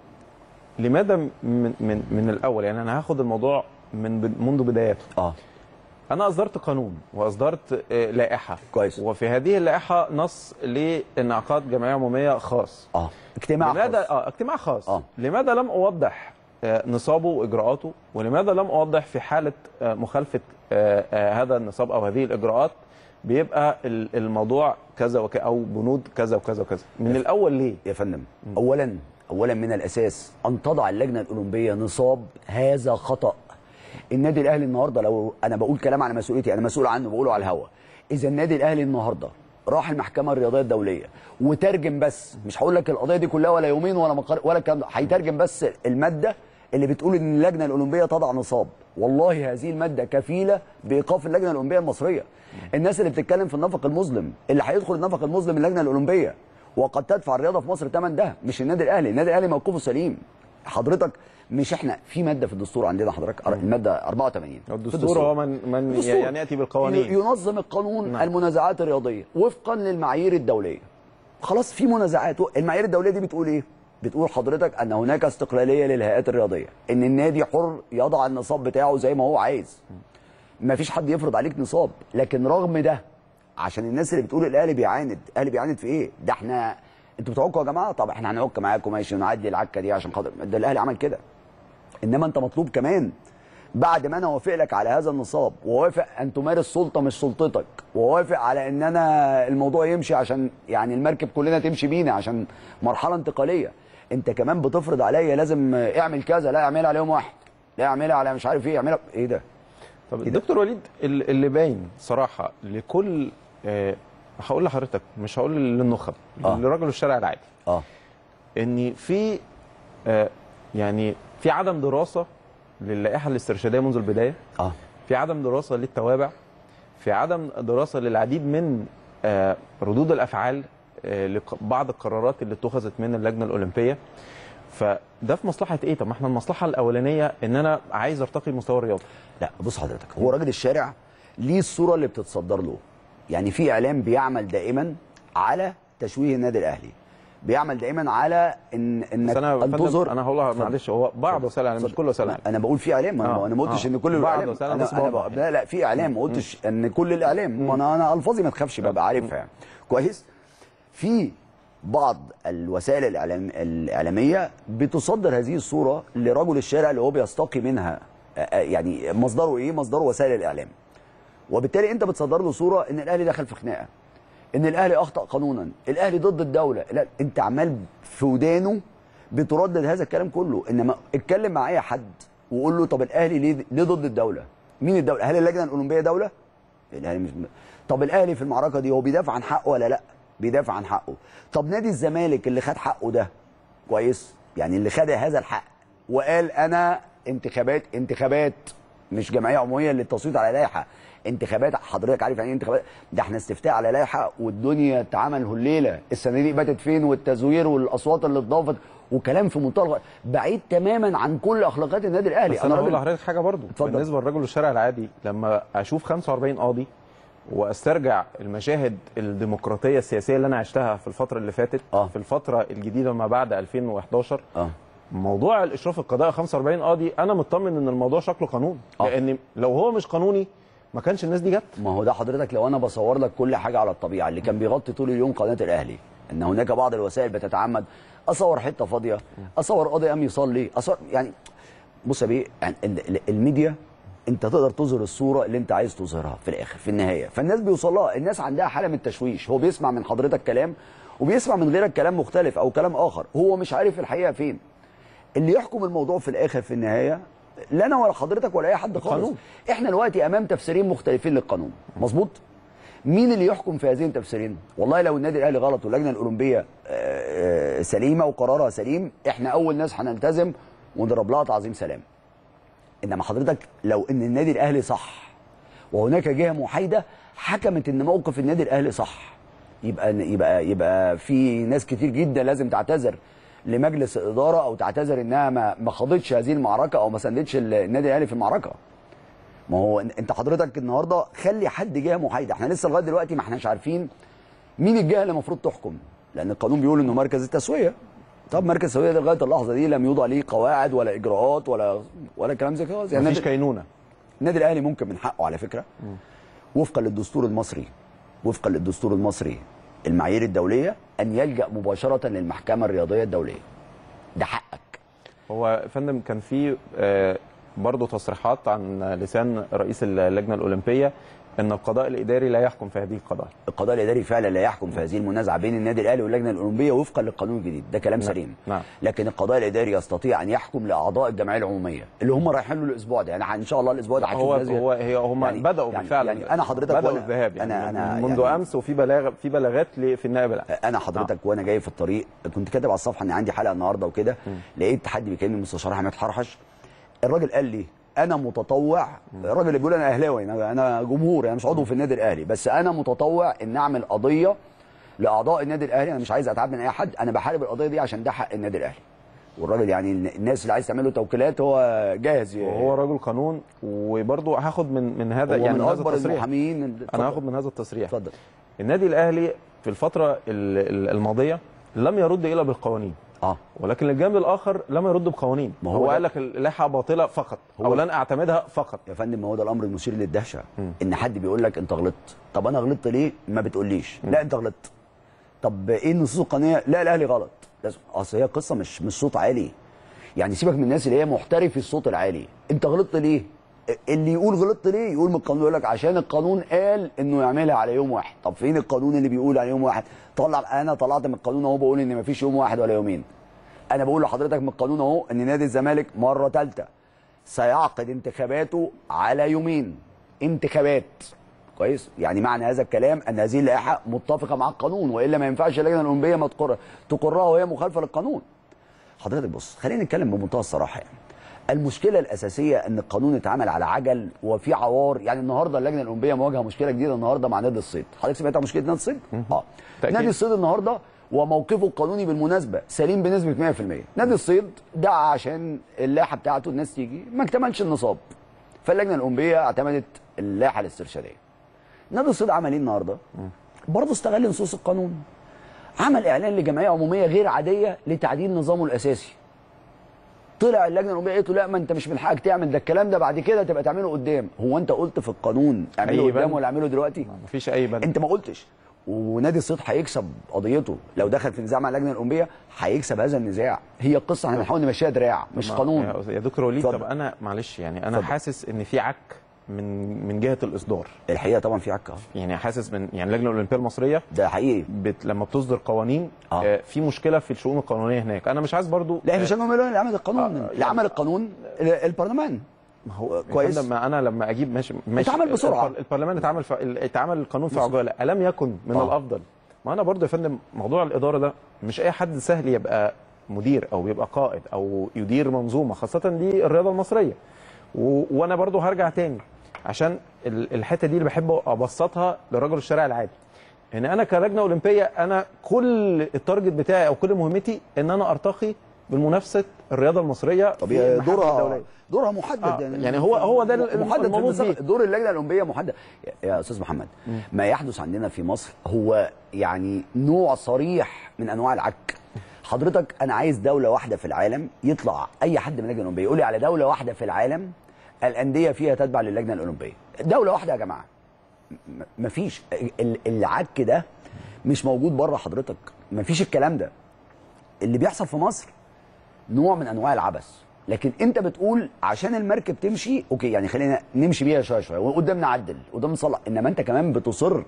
S1: لماذا من من من الاول يعني انا هاخد الموضوع من ب- منذ بداياته
S2: اه
S1: انا اصدرت قانون واصدرت آه، لائحه
S2: كويس.
S1: وفي هذه اللائحه نص لانعقاد جمعيه عموميه خاص
S2: اه اجتماع
S1: لماذا
S2: خاص.
S1: اه اجتماع خاص
S2: آه.
S1: لماذا لم اوضح آه، نصابه واجراءاته ولماذا لم اوضح في حاله آه، مخالفه آه، آه، هذا النصاب او هذه الاجراءات بيبقى ال- الموضوع كذا وك او بنود كذا وكذا وكذا من الاول ليه
S2: يا فندم اولا اولا من الاساس ان تضع اللجنه الاولمبيه نصاب هذا خطا النادي الاهلي النهارده لو انا بقول كلام على مسؤوليتي انا مسؤول عنه بقوله على الهوا اذا النادي الاهلي النهارده راح المحكمه الرياضيه الدوليه وترجم بس مش هقول لك القضيه دي كلها ولا يومين ولا مقر ولا الكلام ده هيترجم بس الماده اللي بتقول ان اللجنه الاولمبيه تضع نصاب والله هذه الماده كفيله بايقاف اللجنه الاولمبيه المصريه الناس اللي بتتكلم في النفق المظلم اللي هيدخل النفق المظلم اللجنه الاولمبيه وقد تدفع الرياضه في مصر ثمن ده مش النادي الاهلي النادي الاهلي موقفه سليم حضرتك مش احنا في ماده في الدستور عندنا حضرتك الماده 84 في
S1: الدستور هو من من
S2: الدستور.
S1: يعني ياتي بالقوانين
S2: ينظم القانون
S1: نعم.
S2: المنازعات الرياضيه وفقا للمعايير الدوليه خلاص في منازعات المعايير الدوليه دي بتقول ايه بتقول حضرتك ان هناك استقلاليه للهيئات الرياضيه ان النادي حر يضع النصاب بتاعه زي ما هو عايز ما فيش حد يفرض عليك نصاب لكن رغم ده عشان الناس اللي بتقول الاهلي بيعاند الاهلي بيعاند في ايه ده احنا انتوا بتعكوا يا جماعه طب احنا هنعك معاكم ماشي ونعدي العكه دي عشان خاطر ده الاهلي عمل كده انما انت مطلوب كمان بعد ما انا اوافق لك على هذا النصاب ووافق ان تمارس سلطه مش سلطتك ووافق على ان انا الموضوع يمشي عشان يعني المركب كلنا تمشي بينا عشان مرحله انتقاليه انت كمان بتفرض عليا لازم اعمل كذا لا اعملها على يوم واحد لا يعملها على مش عارف ايه يعملها ايه ده
S1: طب الدكتور وليد ال- اللي باين صراحه لكل آه، هقول لحضرتك مش هقول للنخب
S2: آه.
S1: لرجل الشارع العادي
S2: اه
S1: ان في آه، يعني في عدم دراسه للائحه الاسترشاديه منذ البدايه
S2: اه
S1: في عدم دراسه للتوابع في عدم دراسه للعديد من آه، ردود الافعال آه، لبعض القرارات اللي اتخذت من اللجنه الاولمبيه فده في مصلحه ايه طب ما احنا المصلحه الاولانيه ان انا عايز ارتقي مستوى الرياضه
S2: لا بص حضرتك هو راجل الشارع ليه الصوره اللي بتتصدر له يعني في اعلام بيعمل دائما على تشويه النادي الاهلي بيعمل دائما على ان انك
S1: بس انا
S2: ان
S1: فندم،
S2: تظهر
S1: انا هقولها
S2: اتفضل.
S1: معلش هو بعض وسائل الاعلام مش كل وسائل الاعلام
S2: انا بقول في اعلام انا
S1: آه،
S2: انا ما قلتش
S1: آه.
S2: ان كل
S1: بعض
S2: الاعلام
S1: وسائل
S2: انا,
S1: بس
S2: أنا
S1: بوضح
S2: بق- لا لا في اعلام ما قلتش ان كل الاعلام ما انا انا الفاظي ما تخافش ببقى عارفها يعني كويس في بعض الوسائل الإعلام الاعلاميه بتصدر هذه الصوره لرجل الشارع اللي هو بيستقي منها آه، آه، يعني مصدره ايه مصدره وسائل الاعلام وبالتالي انت بتصدر له صوره ان الاهلي دخل في خناقه ان الاهلي اخطا قانونا الاهلي ضد الدوله لا انت عمال في ودانه بتردد هذا الكلام كله انما اتكلم مع اي حد وقول له طب الاهلي ليه ليه ضد الدوله مين الدوله هل اللجنه الاولمبيه دوله الاهلي مش طب الاهلي في المعركه دي هو بيدافع عن حقه ولا لا بيدافع عن حقه طب نادي الزمالك اللي خد حقه ده كويس يعني اللي خد هذا الحق وقال انا انتخابات انتخابات مش جمعيه عموميه للتصويت على لائحه انتخابات حضرتك عارف يعني ايه انتخابات ده احنا استفتاء على لائحه والدنيا اتعمل هليله الصناديق باتت فين والتزوير والاصوات اللي اتضافت وكلام في منتهى الغ- بعيد تماما عن كل اخلاقيات النادي الاهلي
S1: بس انا هقول
S2: راجل-
S1: لحضرتك حاجه برضو
S2: اتفضل.
S1: بالنسبه لرجل الشارع العادي لما اشوف 45 قاضي واسترجع المشاهد الديمقراطيه السياسيه اللي انا عشتها في الفتره اللي فاتت
S2: آه.
S1: في الفتره الجديده ما بعد 2011
S2: اه
S1: موضوع الاشراف القضائي 45 قاضي انا مطمن ان الموضوع شكله قانون
S2: آه.
S1: لان لو هو مش قانوني ما كانش الناس دي جت
S2: ما هو ده حضرتك لو انا بصور لك كل حاجه على الطبيعه اللي كان بيغطي طول اليوم قناه الاهلي ان هناك بعض الوسائل بتتعمد اصور حته فاضيه اصور قاضي قام يصلي اصور يعني بص يا بيه يعني ال- ال- الميديا انت تقدر تظهر الصوره اللي انت عايز تظهرها في الاخر في النهايه فالناس بيوصل لها الناس عندها حاله من التشويش هو بيسمع من حضرتك كلام وبيسمع من غيرك كلام مختلف او كلام اخر هو مش عارف الحقيقه فين اللي يحكم الموضوع في الاخر في النهايه لا انا ولا حضرتك ولا اي حد خالص
S1: القانون.
S2: احنا دلوقتي امام تفسيرين مختلفين للقانون مظبوط مين اللي يحكم في هذين التفسيرين والله لو النادي الاهلي غلط واللجنه الاولمبيه آه، آه، سليمه وقرارها سليم احنا اول ناس هنلتزم ونضرب لها تعظيم سلام انما حضرتك لو ان النادي الاهلي صح وهناك جهه محايده حكمت ان موقف النادي الاهلي صح يبقى يبقى يبقى في ناس كتير جدا لازم تعتذر لمجلس الاداره او تعتذر انها ما ما خاضتش هذه المعركه او ما ساندتش النادي الاهلي في المعركه ما هو انت حضرتك النهارده خلي حد جهه محايده احنا لسه لغايه دلوقتي ما احناش عارفين مين الجهه اللي المفروض تحكم لان القانون بيقول انه مركز التسويه طب مركز التسويه ده لغايه اللحظه دي لم يوضع ليه قواعد ولا اجراءات ولا ولا كلام زي كده يعني
S1: مفيش
S2: النادي-
S1: كينونه
S2: النادي الاهلي ممكن من حقه على فكره وفقا للدستور المصري وفقا للدستور المصري المعايير الدوليه ان يلجا مباشره للمحكمه الرياضيه الدوليه ده حقك
S1: هو يا فندم كان في آه، برضه تصريحات عن لسان رئيس اللجنه الاولمبيه ان القضاء الاداري لا يحكم في هذه القضايا
S2: القضاء الاداري فعلا لا يحكم في هذه المنازعه بين النادي الاهلي واللجنه الاولمبيه وفقا للقانون الجديد ده كلام
S1: نعم.
S2: سليم
S1: نعم.
S2: لكن القضاء الاداري يستطيع ان يحكم لاعضاء الجمعيه العموميه اللي هم رايحين له الاسبوع ده يعني ان شاء الله الاسبوع ده هتشوف
S1: هو
S2: ناس-
S1: هو هي هم
S2: يعني-
S1: بداوا
S2: يعني-
S1: بالفعل
S2: يعني انا حضرتك
S1: بداوا
S2: وأنا-
S1: الذهاب يعني
S2: انا انا
S1: منذ
S2: يعني
S1: امس وفي بلاغ في بلاغات ل- في النائب العام
S2: انا حضرتك وانا جاي في الطريق كنت كاتب على الصفحه ان عندي حلقه النهارده وكده لقيت حد بيكلمني المستشار احمد حرحش الراجل قال لي انا متطوع الراجل اللي بيقول انا اهلاوي انا انا جمهور انا مش عضو في النادي الاهلي بس انا متطوع ان اعمل قضيه لاعضاء النادي الاهلي انا مش عايز اتعب من اي حد انا بحارب القضيه دي عشان ده حق النادي الاهلي والراجل يعني الناس اللي عايز تعمل له توكيلات هو جاهز
S1: وهو رجل قانون وبرضه هاخد من من هذا
S2: هو
S1: يعني
S2: من
S1: من هذا
S2: اكبر
S1: التصريح
S2: المحامين
S1: انا
S2: اتفضل.
S1: هاخد من هذا التصريح
S2: اتفضل
S1: النادي الاهلي في الفتره ال- ال- الماضيه لم يرد الا بالقوانين
S2: اه
S1: ولكن الجانب الاخر لم يرد بقوانين
S2: ما
S1: ما
S2: هو
S1: هو,
S2: ده-
S1: قال لك اللائحه باطله فقط
S2: هو-
S1: او لن اعتمدها فقط
S2: يا فندم ما هو ده الامر المثير للدهشه ان حد بيقول لك انت غلطت طب انا غلطت ليه ما بتقوليش لا انت غلطت طب ايه النصوص القانونيه لا الاهلي غلط لازم اصل هي قصه مش مش صوت عالي يعني سيبك من الناس اللي هي محترف الصوت العالي انت غلطت ليه اللي يقول غلطت ليه يقول من القانون يقول لك عشان القانون قال انه يعملها على يوم واحد طب فين القانون اللي بيقول على يوم واحد طلع انا طلعت من القانون اهو بقول ان مفيش يوم واحد ولا يومين انا بقول لحضرتك من القانون اهو ان نادي الزمالك مره ثالثه سيعقد انتخاباته على يومين انتخابات كويس يعني معنى هذا الكلام ان هذه اللائحه متفقه مع القانون والا ما ينفعش اللجنه الاولمبيه ما تقر تقرها وهي مخالفه للقانون حضرتك بص خلينا نتكلم بمنتهى الصراحه يعني المشكله الاساسيه ان القانون اتعمل على عجل وفي عوار يعني النهارده اللجنه الاولمبيه مواجهه مشكله جديده النهارده مع نادي الصيد حضرتك سمعت عن مشكله نادي الصيد اه
S1: تأكيد.
S2: نادي الصيد النهارده وموقفه القانوني بالمناسبه سليم بنسبه 100% نادي الصيد دعا عشان اللائحه بتاعته الناس تيجي ما اكتملش النصاب فاللجنه الاولمبيه اعتمدت اللائحه الاسترشاديه نادي الصيد عمل ايه النهارده برضه استغل نصوص القانون عمل اعلان لجمعيه عموميه غير عاديه لتعديل نظامه الاساسي طلع اللجنه الاولمبيه قالت له لا ما انت مش من حقك تعمل ده الكلام ده بعد كده تبقى تعمله قدام هو انت قلت في القانون اعمله
S1: أي
S2: قدام
S1: بند.
S2: ولا اعمله دلوقتي
S1: مفيش اي بند
S2: انت ما قلتش ونادي الصيد هيكسب قضيته لو دخل في نزاع مع اللجنه الاولمبيه هيكسب هذا النزاع هي القصه احنا بنحاول نمشيها دراع مش
S1: ما-
S2: قانون
S1: يا- يا دكتور وليد
S2: اتفضل.
S1: طب انا معلش يعني انا
S2: اتفضل.
S1: حاسس ان في عك من من جهه الاصدار
S2: الحقيقه طبعا في عكه
S1: يعني حاسس من يعني اللجنه الاولمبيه المصريه
S2: ده حقيقي
S1: بت لما بتصدر قوانين
S2: آه.
S1: آه. في مشكله في الشؤون القانونيه هناك انا مش عايز برضو
S2: لا احنا مش هنقول اللي عمل القانون
S1: آه،
S2: اللي عمل القانون ال- البرلمان
S1: ما هو
S2: كويس.
S1: لما انا لما اجيب ماشي ماشي
S2: اتعمل بسرعة.
S1: البر- البرلمان اتعمل ف... اتعمل القانون في عجاله الم يكن من
S2: آه.
S1: آه. الافضل ما انا برضو يا فندم موضوع الاداره ده مش اي حد سهل يبقى مدير او يبقى قائد او يدير منظومه خاصه دي الرياضه المصريه و... وانا برضو هرجع تاني عشان ال- الحته دي اللي بحب ابسطها لرجل الشارع العادي ان انا كلجنه اولمبيه انا كل التارجت بتاعي او كل مهمتي ان انا ارتقي بالمنافسه الرياضه المصريه
S2: طب
S1: في
S2: هي
S1: المحافل
S2: دورها
S1: الدولية.
S2: دورها محدد
S1: آه، يعني هو- هو ده ال-
S2: محدد في
S1: المنوط
S2: المسابقة.
S1: بيه.
S2: دور اللجنه الاولمبيه محدد يا- يا استاذ محمد ما يحدث عندنا في مصر هو يعني نوع صريح من انواع العك حضرتك انا عايز دوله واحده في العالم يطلع اي حد من اللجنه الاولمبيه يقول لي على دوله واحده في العالم الانديه فيها تتبع للجنه الاولمبيه دوله واحده يا جماعه م- مفيش ال- العك ده مش موجود بره حضرتك مفيش الكلام ده اللي بيحصل في مصر نوع من انواع العبث لكن انت بتقول عشان المركب تمشي اوكي يعني خلينا نمشي بيها شويه شويه وقدام نعدل قدام نصلح انما انت كمان بتصر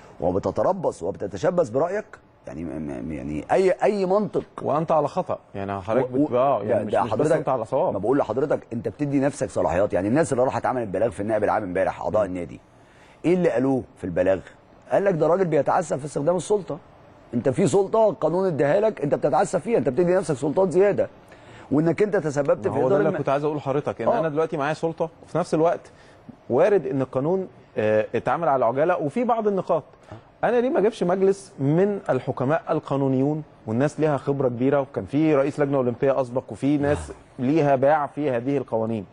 S2: وبتتربص وبتتشبث برايك يعني م- م- يعني اي اي منطق
S1: وانت على خطا يعني حضرتك
S2: و- و-
S1: بت... اه
S2: ده-
S1: يعني مش,
S2: ده
S1: مش بس انت على
S2: ما
S1: صواب
S2: بقول لحضرتك انت بتدي نفسك صلاحيات يعني الناس اللي راحت عملت بلاغ في النائب العام امبارح اعضاء النادي ايه اللي قالوه في البلاغ قال لك ده راجل بيتعسف في استخدام السلطه انت في سلطه القانون اداها لك انت بتتعسف فيها انت بتدي نفسك سلطات زياده وانك انت تسببت في
S1: هو ده
S2: إهدار
S1: اللي
S2: الم-
S1: كنت عايز اقوله لحضرتك ان
S2: آه.
S1: انا دلوقتي معايا سلطه وفي نفس الوقت وارد ان القانون آه، اتعمل على عجاله وفي بعض النقاط انا ليه ما اجيبش مجلس من الحكماء القانونيون والناس ليها خبره كبيره وكان في رئيس لجنه اولمبيه اسبق وفي ناس ليها باع في هذه القوانين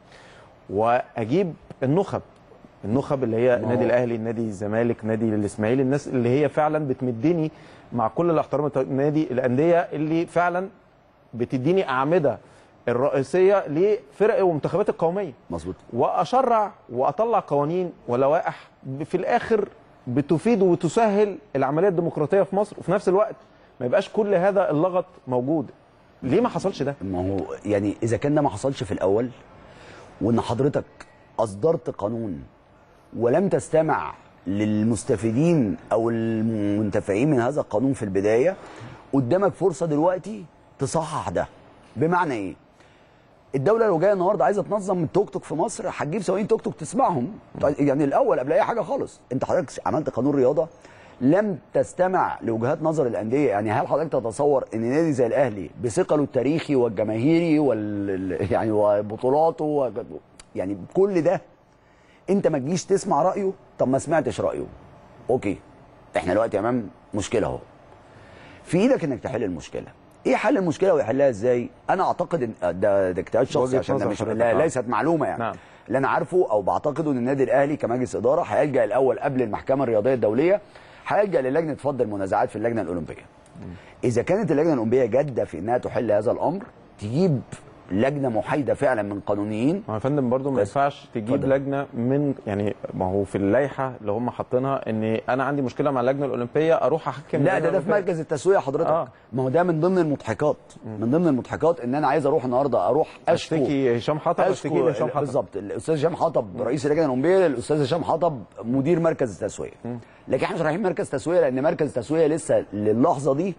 S1: واجيب النخب النخب اللي هي
S2: ما هو-
S1: النادي الاهلي النادي الزمالك نادي الاسماعيلي الناس اللي هي فعلا بتمدني مع كل الاحترام النادي الانديه اللي فعلا بتديني اعمده الرئيسيه لفرق ومنتخبات القوميه
S2: مظبوط
S1: واشرع واطلع قوانين ولوائح في الاخر بتفيد وتسهل العمليه الديمقراطيه في مصر وفي نفس الوقت ما يبقاش كل هذا اللغط موجود ليه ما حصلش ده
S2: ما هو يعني اذا كان ده ما حصلش في الاول وان حضرتك اصدرت قانون ولم تستمع للمستفيدين او المنتفعين من هذا القانون في البدايه قدامك فرصه دلوقتي تصحح ده بمعنى ايه الدوله لو جايه النهارده عايزه تنظم التوك توك في مصر هتجيب سواقين توك توك تسمعهم يعني الاول قبل اي حاجه خالص انت حضرتك عملت قانون رياضه لم تستمع لوجهات نظر الانديه يعني هل حضرتك تتصور ان نادي زي الاهلي بثقله التاريخي والجماهيري وال يعني وبطولاته و... يعني كل ده انت ما تجيش تسمع رايه طب ما سمعتش رايه اوكي احنا دلوقتي امام مشكله اهو في ايدك انك تحل المشكله ايه حل المشكله ويحلها ازاي انا اعتقد ان ده ده اجتهاد شخصي
S1: وجهة
S2: عشان ده
S1: نظر
S2: مش
S1: حضرتك،
S2: لا
S1: آه.
S2: ليست معلومه يعني
S1: نعم.
S2: اللي انا عارفه او بعتقده ان النادي الاهلي كمجلس اداره هيلجا الاول قبل المحكمه الرياضيه الدوليه هيلجا للجنه فض المنازعات في اللجنه الاولمبيه اذا كانت اللجنه الاولمبيه جاده في انها تحل هذا الامر تجيب لجنه محايده فعلا من قانونيين
S1: ما هو يا فندم برضو ما
S2: كويس.
S1: ينفعش تجيب
S2: اتفضل.
S1: لجنه من يعني ما هو في اللائحه اللي هم حاطينها ان انا عندي مشكله مع اللجنه الاولمبيه اروح احكم
S2: لا
S1: اللجنة
S2: ده ده في
S1: الأولمبية.
S2: مركز التسويه حضرتك
S1: آه.
S2: ما هو ده من ضمن المضحكات من ضمن المضحكات ان انا عايز اروح النهارده اروح اشكو
S1: اشتكي هشام حطب اشتكي
S2: اشكو
S1: لهشام حطب
S2: بالظبط الاستاذ هشام حطب رئيس اللجنه الاولمبيه الاستاذ هشام حطب مدير مركز التسويه لكن احنا مش رايحين مركز تسويه لان مركز التسويه لسه للحظه دي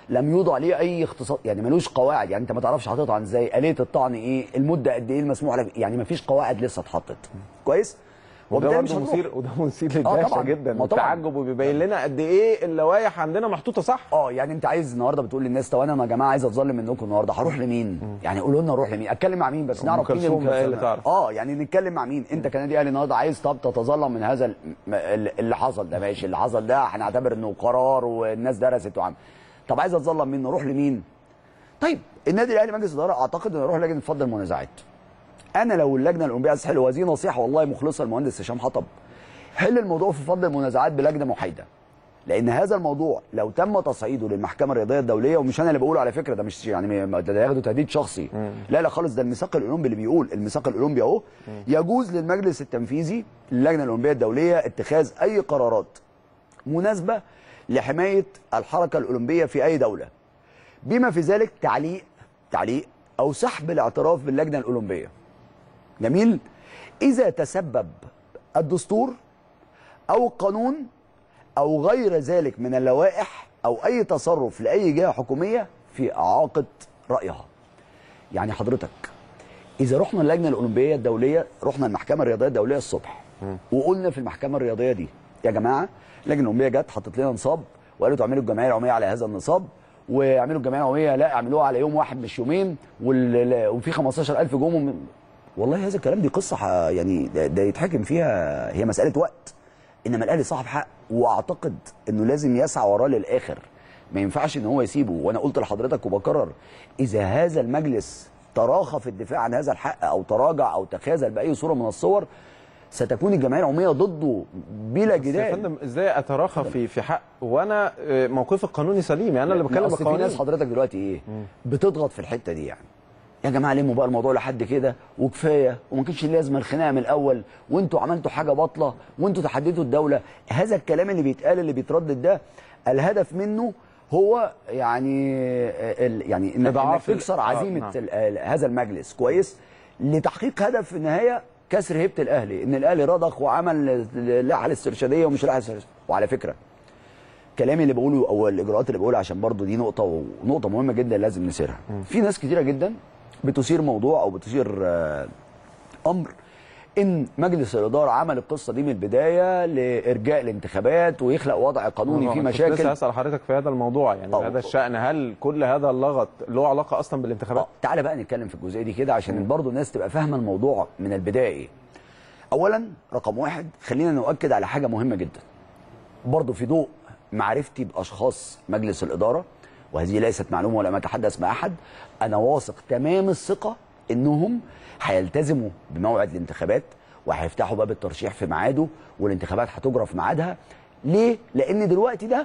S2: لم يوضع ليه اي اختصاص يعني ملوش قواعد يعني انت ما تعرفش هتطعن ازاي اليه الطعن ايه المده قد ايه المسموح لك يعني ما فيش قواعد لسه اتحطت كويس
S1: وده
S2: وبالتالي مش
S1: برضه
S2: هتروح.
S1: مثير وده مثير
S2: آه
S1: للدهشه
S2: طبعاً.
S1: جدا
S2: ما طبعاً.
S1: والتعجب وبيبين لنا قد ايه اللوائح عندنا محطوطه صح
S2: اه يعني انت عايز النهارده بتقول للناس طب انا يا جماعه عايز اتظلم منكم النهارده هروح لمين؟ يعني قولوا لنا اروح لمين؟ اتكلم مع مين بس
S1: أم
S2: نعرف مين
S1: كلثوم
S2: اللي
S1: بقى اللي
S2: مكسبنا.
S1: تعرف.
S2: اه يعني نتكلم مع مين؟ انت كنادي اهلي النهارده عايز طب تتظلم من هذا ال- م- اللي حصل ده ماشي اللي حصل ده هنعتبر انه قرار والناس درست وعمل طب عايز اتظلم مين؟ نروح لمين؟ طيب النادي الاهلي مجلس اداره اعتقد انه يروح لجنه فض المنازعات انا لو اللجنه الاولمبيه عايز تحل وهذه نصيحه والله مخلصه للمهندس هشام حطب حل الموضوع في فض المنازعات بلجنه محايده لان هذا الموضوع لو تم تصعيده للمحكمه الرياضيه الدوليه ومش انا اللي بقوله على فكره ده مش يعني ما- ده ياخدوا تهديد شخصي لا لا خالص ده الميثاق الاولمبي اللي بيقول الميثاق الاولمبي اهو يجوز للمجلس التنفيذي للجنه الاولمبيه الدوليه اتخاذ اي قرارات مناسبه لحمايه الحركه الاولمبيه في اي دوله بما في ذلك تعليق تعليق او سحب الاعتراف باللجنه الاولمبيه جميل اذا تسبب الدستور او القانون او غير ذلك من اللوائح او اي تصرف لاي جهه حكوميه في اعاقه رايها يعني حضرتك اذا رحنا اللجنه الاولمبيه الدوليه رحنا المحكمه الرياضيه الدوليه الصبح وقلنا في المحكمه الرياضيه دي يا جماعه اللجنه الاولمبيه جت حطت لنا نصاب وقالوا تعملوا الجمعيه العموميه على هذا النصاب واعملوا الجمعيه العموميه لا اعملوها على يوم واحد مش يومين وال- وفي 15000 جم وم- والله هذا الكلام دي قصه ح- يعني ده, ده يتحكم فيها هي مساله وقت انما الاهلي صاحب حق واعتقد انه لازم يسعى وراه للاخر ما ينفعش ان هو يسيبه وانا قلت لحضرتك وبكرر اذا هذا المجلس تراخى في الدفاع عن هذا الحق او تراجع او تخاذل باي صوره من الصور ستكون الجمعيه العموميه ضده بلا
S1: بس يا
S2: جدال
S1: فندم ازاي اتراخى في في حق وانا آه، موقفي القانوني سليم يعني انا اللي بتكلم
S2: أصل في
S1: بالقانون
S2: ناس حضرتك دلوقتي ايه بتضغط في الحته دي يعني يا جماعه لموا بقى الموضوع لحد كده وكفايه وما كانش لازمه الخناقه من الاول وانتوا عملتوا حاجه باطله وانتوا تحديتوا الدوله هذا الكلام اللي بيتقال اللي بيتردد ده الهدف منه هو يعني ال- يعني انك
S1: إضعاف
S2: إنك تكسر
S1: ال- آه،
S2: عزيمه
S1: نعم.
S2: ال- ال- هذا المجلس كويس لتحقيق هدف في النهايه كسر هيبه الاهلي ان الاهلي رضخ وعمل اللائحه الاسترشاديه ومش اللائحه الاسترشاديه وعلى فكره كلامي اللي بقوله او الاجراءات اللي بقولها عشان برضو دي نقطه ونقطه مهمه جدا لازم نسيرها في ناس كتيره جدا بتثير موضوع او بتثير آه، امر ان مجلس الاداره عمل القصه دي من البدايه لارجاء الانتخابات ويخلق وضع قانوني
S1: آه،
S2: فيه
S1: كنت لسه
S2: مشاكل
S1: هسال حضرتك في هذا الموضوع يعني
S2: آه.
S1: هذا الشان هل كل هذا اللغط له علاقه اصلا بالانتخابات
S2: آه، تعالى بقى نتكلم في الجزئيه دي كده عشان برضو الناس تبقى فاهمه الموضوع من البدايه ايه اولا رقم واحد خلينا نؤكد على حاجه مهمه جدا برضو في ضوء معرفتي باشخاص مجلس الاداره وهذه ليست معلومه ولا اتحدث مع احد انا واثق تمام الثقه انهم هيلتزموا بموعد الانتخابات وهيفتحوا باب الترشيح في ميعاده والانتخابات هتجرى في ميعادها ليه لان دلوقتي ده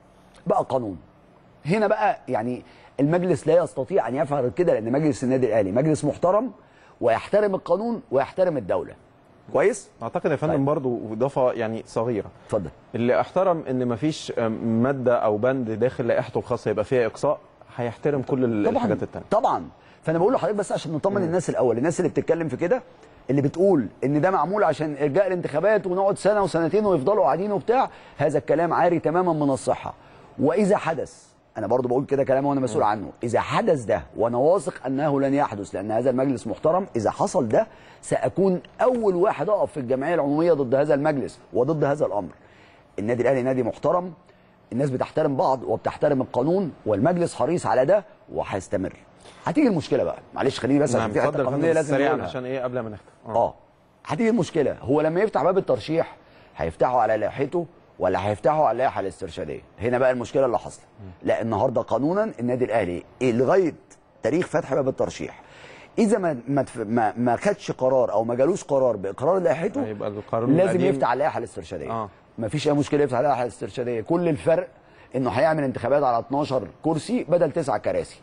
S2: بقى قانون هنا بقى يعني المجلس لا يستطيع ان يفعل كده لان مجلس النادي الاهلي مجلس محترم ويحترم القانون ويحترم الدوله كويس
S1: اعتقد يا فندم
S2: طيب.
S1: برضو اضافه يعني صغيره
S2: اتفضل
S1: اللي احترم ان مفيش آم، ماده او بند داخل لائحته الخاصه يبقى فيها اقصاء هيحترم كل ال-
S2: طبعا
S1: الحاجات التانية
S2: طبعا فانا بقول لحضرتك بس عشان نطمن الناس الاول الناس اللي بتتكلم في كده اللي بتقول ان ده معمول عشان ارجاء الانتخابات ونقعد سنه وسنتين ويفضلوا قاعدين وبتاع هذا الكلام عاري تماما من الصحه واذا حدث انا برضو بقول كده كلام وانا مسؤول عنه اذا حدث ده وانا واثق انه لن يحدث لان هذا المجلس محترم اذا حصل ده ساكون اول واحد اقف في الجمعيه العموميه ضد هذا المجلس وضد هذا الامر النادي الاهلي نادي محترم الناس بتحترم بعض وبتحترم القانون والمجلس حريص على ده وهيستمر هتيجي المشكله بقى معلش خليني بس
S1: نعم
S2: عشان في حته
S1: اتفضل يا
S2: قانونيه
S1: فندم
S2: لازم
S1: سريعا
S2: نقولها
S1: عشان ايه قبل ما نختم
S2: اه هتيجي المشكله هو لما يفتح باب الترشيح هيفتحه على لائحته ولا هيفتحه على اللائحه الاسترشاديه هنا بقى المشكله اللي حاصله لا النهارده قانونا النادي الاهلي إيه لغايه تاريخ فتح باب الترشيح اذا ما ما تف- ما, ما خدش قرار او ما جالوش قرار باقرار لائحته
S1: هيبقى القانون
S2: لازم
S1: القديم-
S2: يفتح على اللائحه الاسترشاديه
S1: آه.
S2: ما فيش اي مشكله يفتح على اللائحه الاسترشاديه كل الفرق انه هيعمل انتخابات على 12 كرسي بدل 9 كراسي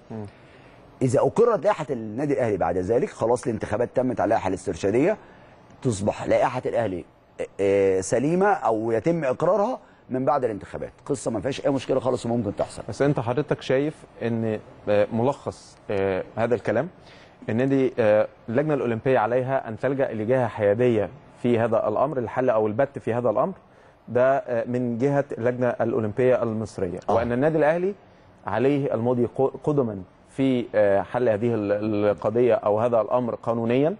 S2: اذا اقرت لائحه النادي الاهلي بعد ذلك خلاص الانتخابات تمت على اللائحه الاسترشاديه تصبح لائحه الاهلي آه، آه، سليمه او يتم اقرارها من بعد الانتخابات قصه ما فيهاش اي مشكله خالص وممكن تحصل
S1: بس انت حضرتك شايف ان آه، ملخص آه، هذا الكلام النادي آه، اللجنه الاولمبيه عليها ان تلجا لجهه حياديه في هذا الامر الحل او البت في هذا الامر ده آه، من جهه اللجنه الاولمبيه المصريه
S2: آه.
S1: وان النادي الاهلي عليه الماضي ق- قدما في آه، حل هذه ال- القضيه او هذا الامر قانونيا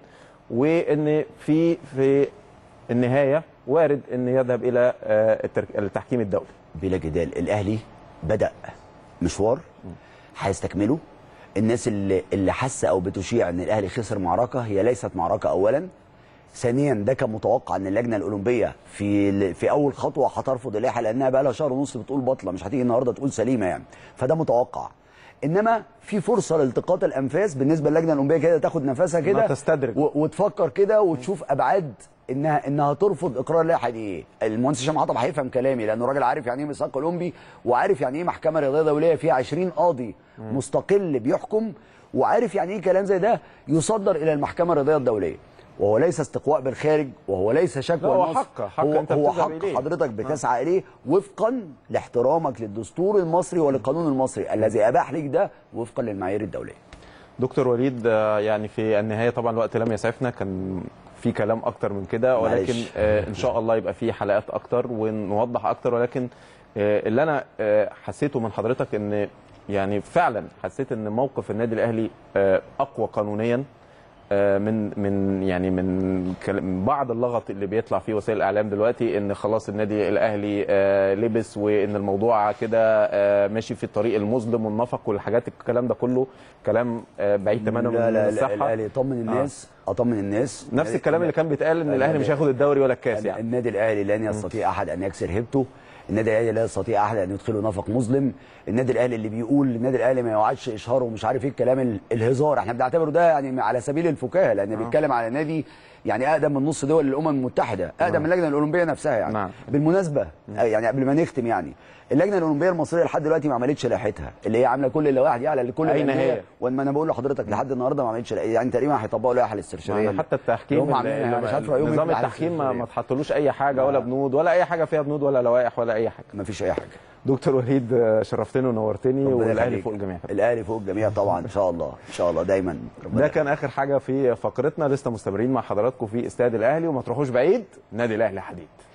S1: وان في في النهايه وارد ان يذهب الى آه، التر- التحكيم الدولي
S2: بلا جدال الاهلي بدا مشوار هيستكمله الناس اللي اللي حاسه او بتشيع ان الاهلي خسر معركه هي ليست معركه اولا ثانيا ده كان متوقع ان اللجنه الاولمبيه في ال- في اول خطوه هترفض اللائحه لانها بقى لها شهر ونص بتقول بطله مش هتيجي النهارده تقول سليمه يعني فده متوقع انما في فرصه لالتقاط الانفاس بالنسبه للجنه الاولمبيه كده تاخد نفسها كده
S1: إنها تستدرج.
S2: و- وتفكر كده وتشوف ابعاد انها انها ترفض اقرار اللائحه دي ايه المهندس هشام عطب هيفهم كلامي لانه راجل عارف يعني ايه ميثاق اولمبي وعارف يعني ايه محكمه رياضيه دوليه فيها 20 قاضي مستقل بيحكم وعارف يعني ايه كلام زي ده يصدر الى المحكمه الرياضيه الدوليه وهو ليس استقواء بالخارج وهو ليس شكوى
S1: لا، هو
S2: النصر.
S1: حق- حق
S2: هو,
S1: أنت
S2: هو
S1: بتذهب
S2: حق
S1: إليه.
S2: حضرتك بتسعى اليه وفقا لاحترامك للدستور المصري وللقانون المصري الذي اباح لك ده وفقا للمعايير الدوليه
S1: دكتور وليد آه، يعني في النهايه طبعا الوقت لم يسعفنا كان في كلام اكتر من كده ولكن
S2: معلش.
S1: آه، ان شاء الله يبقى في حلقات اكتر ونوضح اكتر ولكن آه، اللي انا آه، حسيته من حضرتك ان يعني فعلا حسيت ان موقف النادي الاهلي آه، اقوى قانونيا آه، من من يعني من كل- من بعض اللغط اللي بيطلع في وسائل الاعلام دلوقتي ان خلاص النادي الاهلي آه، لبس وان الموضوع كده آه، ماشي في الطريق المظلم والنفق والحاجات الكلام ده كله كلام آه، بعيد تماما
S2: لا
S1: من
S2: لا لا
S1: الصحه
S2: الاهلي يطمن الناس اطمن الناس
S1: نفس الكلام اللي كان بيتقال ان الاهلي مش هياخد الدوري ولا الكاس يعني
S2: النادي الاهلي لن يستطيع احد ان يكسر هيبته النادي الاهلي لا يستطيع احد ان يدخله نفق مظلم النادي الاهلي اللي بيقول النادي الاهلي ما يوعدش اشهاره ومش عارف ايه الكلام ال- الهزار احنا بنعتبره ده يعني على سبيل الفكاهه لان بيتكلم على نادي يعني اقدم من نص دول الامم المتحده اقدم من اللجنه الاولمبيه نفسها يعني
S1: نعم.
S2: بالمناسبه يعني قبل ما نختم يعني اللجنه الاولمبيه المصريه لحد دلوقتي ما عملتش لائحتها اللي هي عامله كل اللوائح دي على لكل
S1: أين
S2: الأندية.
S1: هي؟
S2: وما انا بقول لحضرتك لحد النهارده ما عملتش لائحة. يعني تقريبا هيطبقوا لائحه الاسترشاديه
S1: يعني حتى التحكيم
S2: هم عاملينها
S1: اللي-
S2: مش عارف رايهم إيه في
S1: نظام
S2: اللائحة
S1: التحكيم ما,
S2: الاسترشادية.
S1: ما تحطلوش اي حاجه ولا بنود ولا اي حاجه فيها بنود ولا لوائح ولا اي حاجه
S2: ما فيش اي حاجه
S1: دكتور وليد آه، شرفتني ونورتني
S2: ربنا
S1: والاهلي
S2: يخليك.
S1: فوق الجميع
S2: الاهلي فوق الجميع طبعا ان شاء الله ان شاء الله دايما ربنا
S1: ده كان اخر حاجه في فقرتنا لسه مستمرين مع حضراتكم في استاد الاهلي وما تروحوش بعيد نادي الاهلي حديد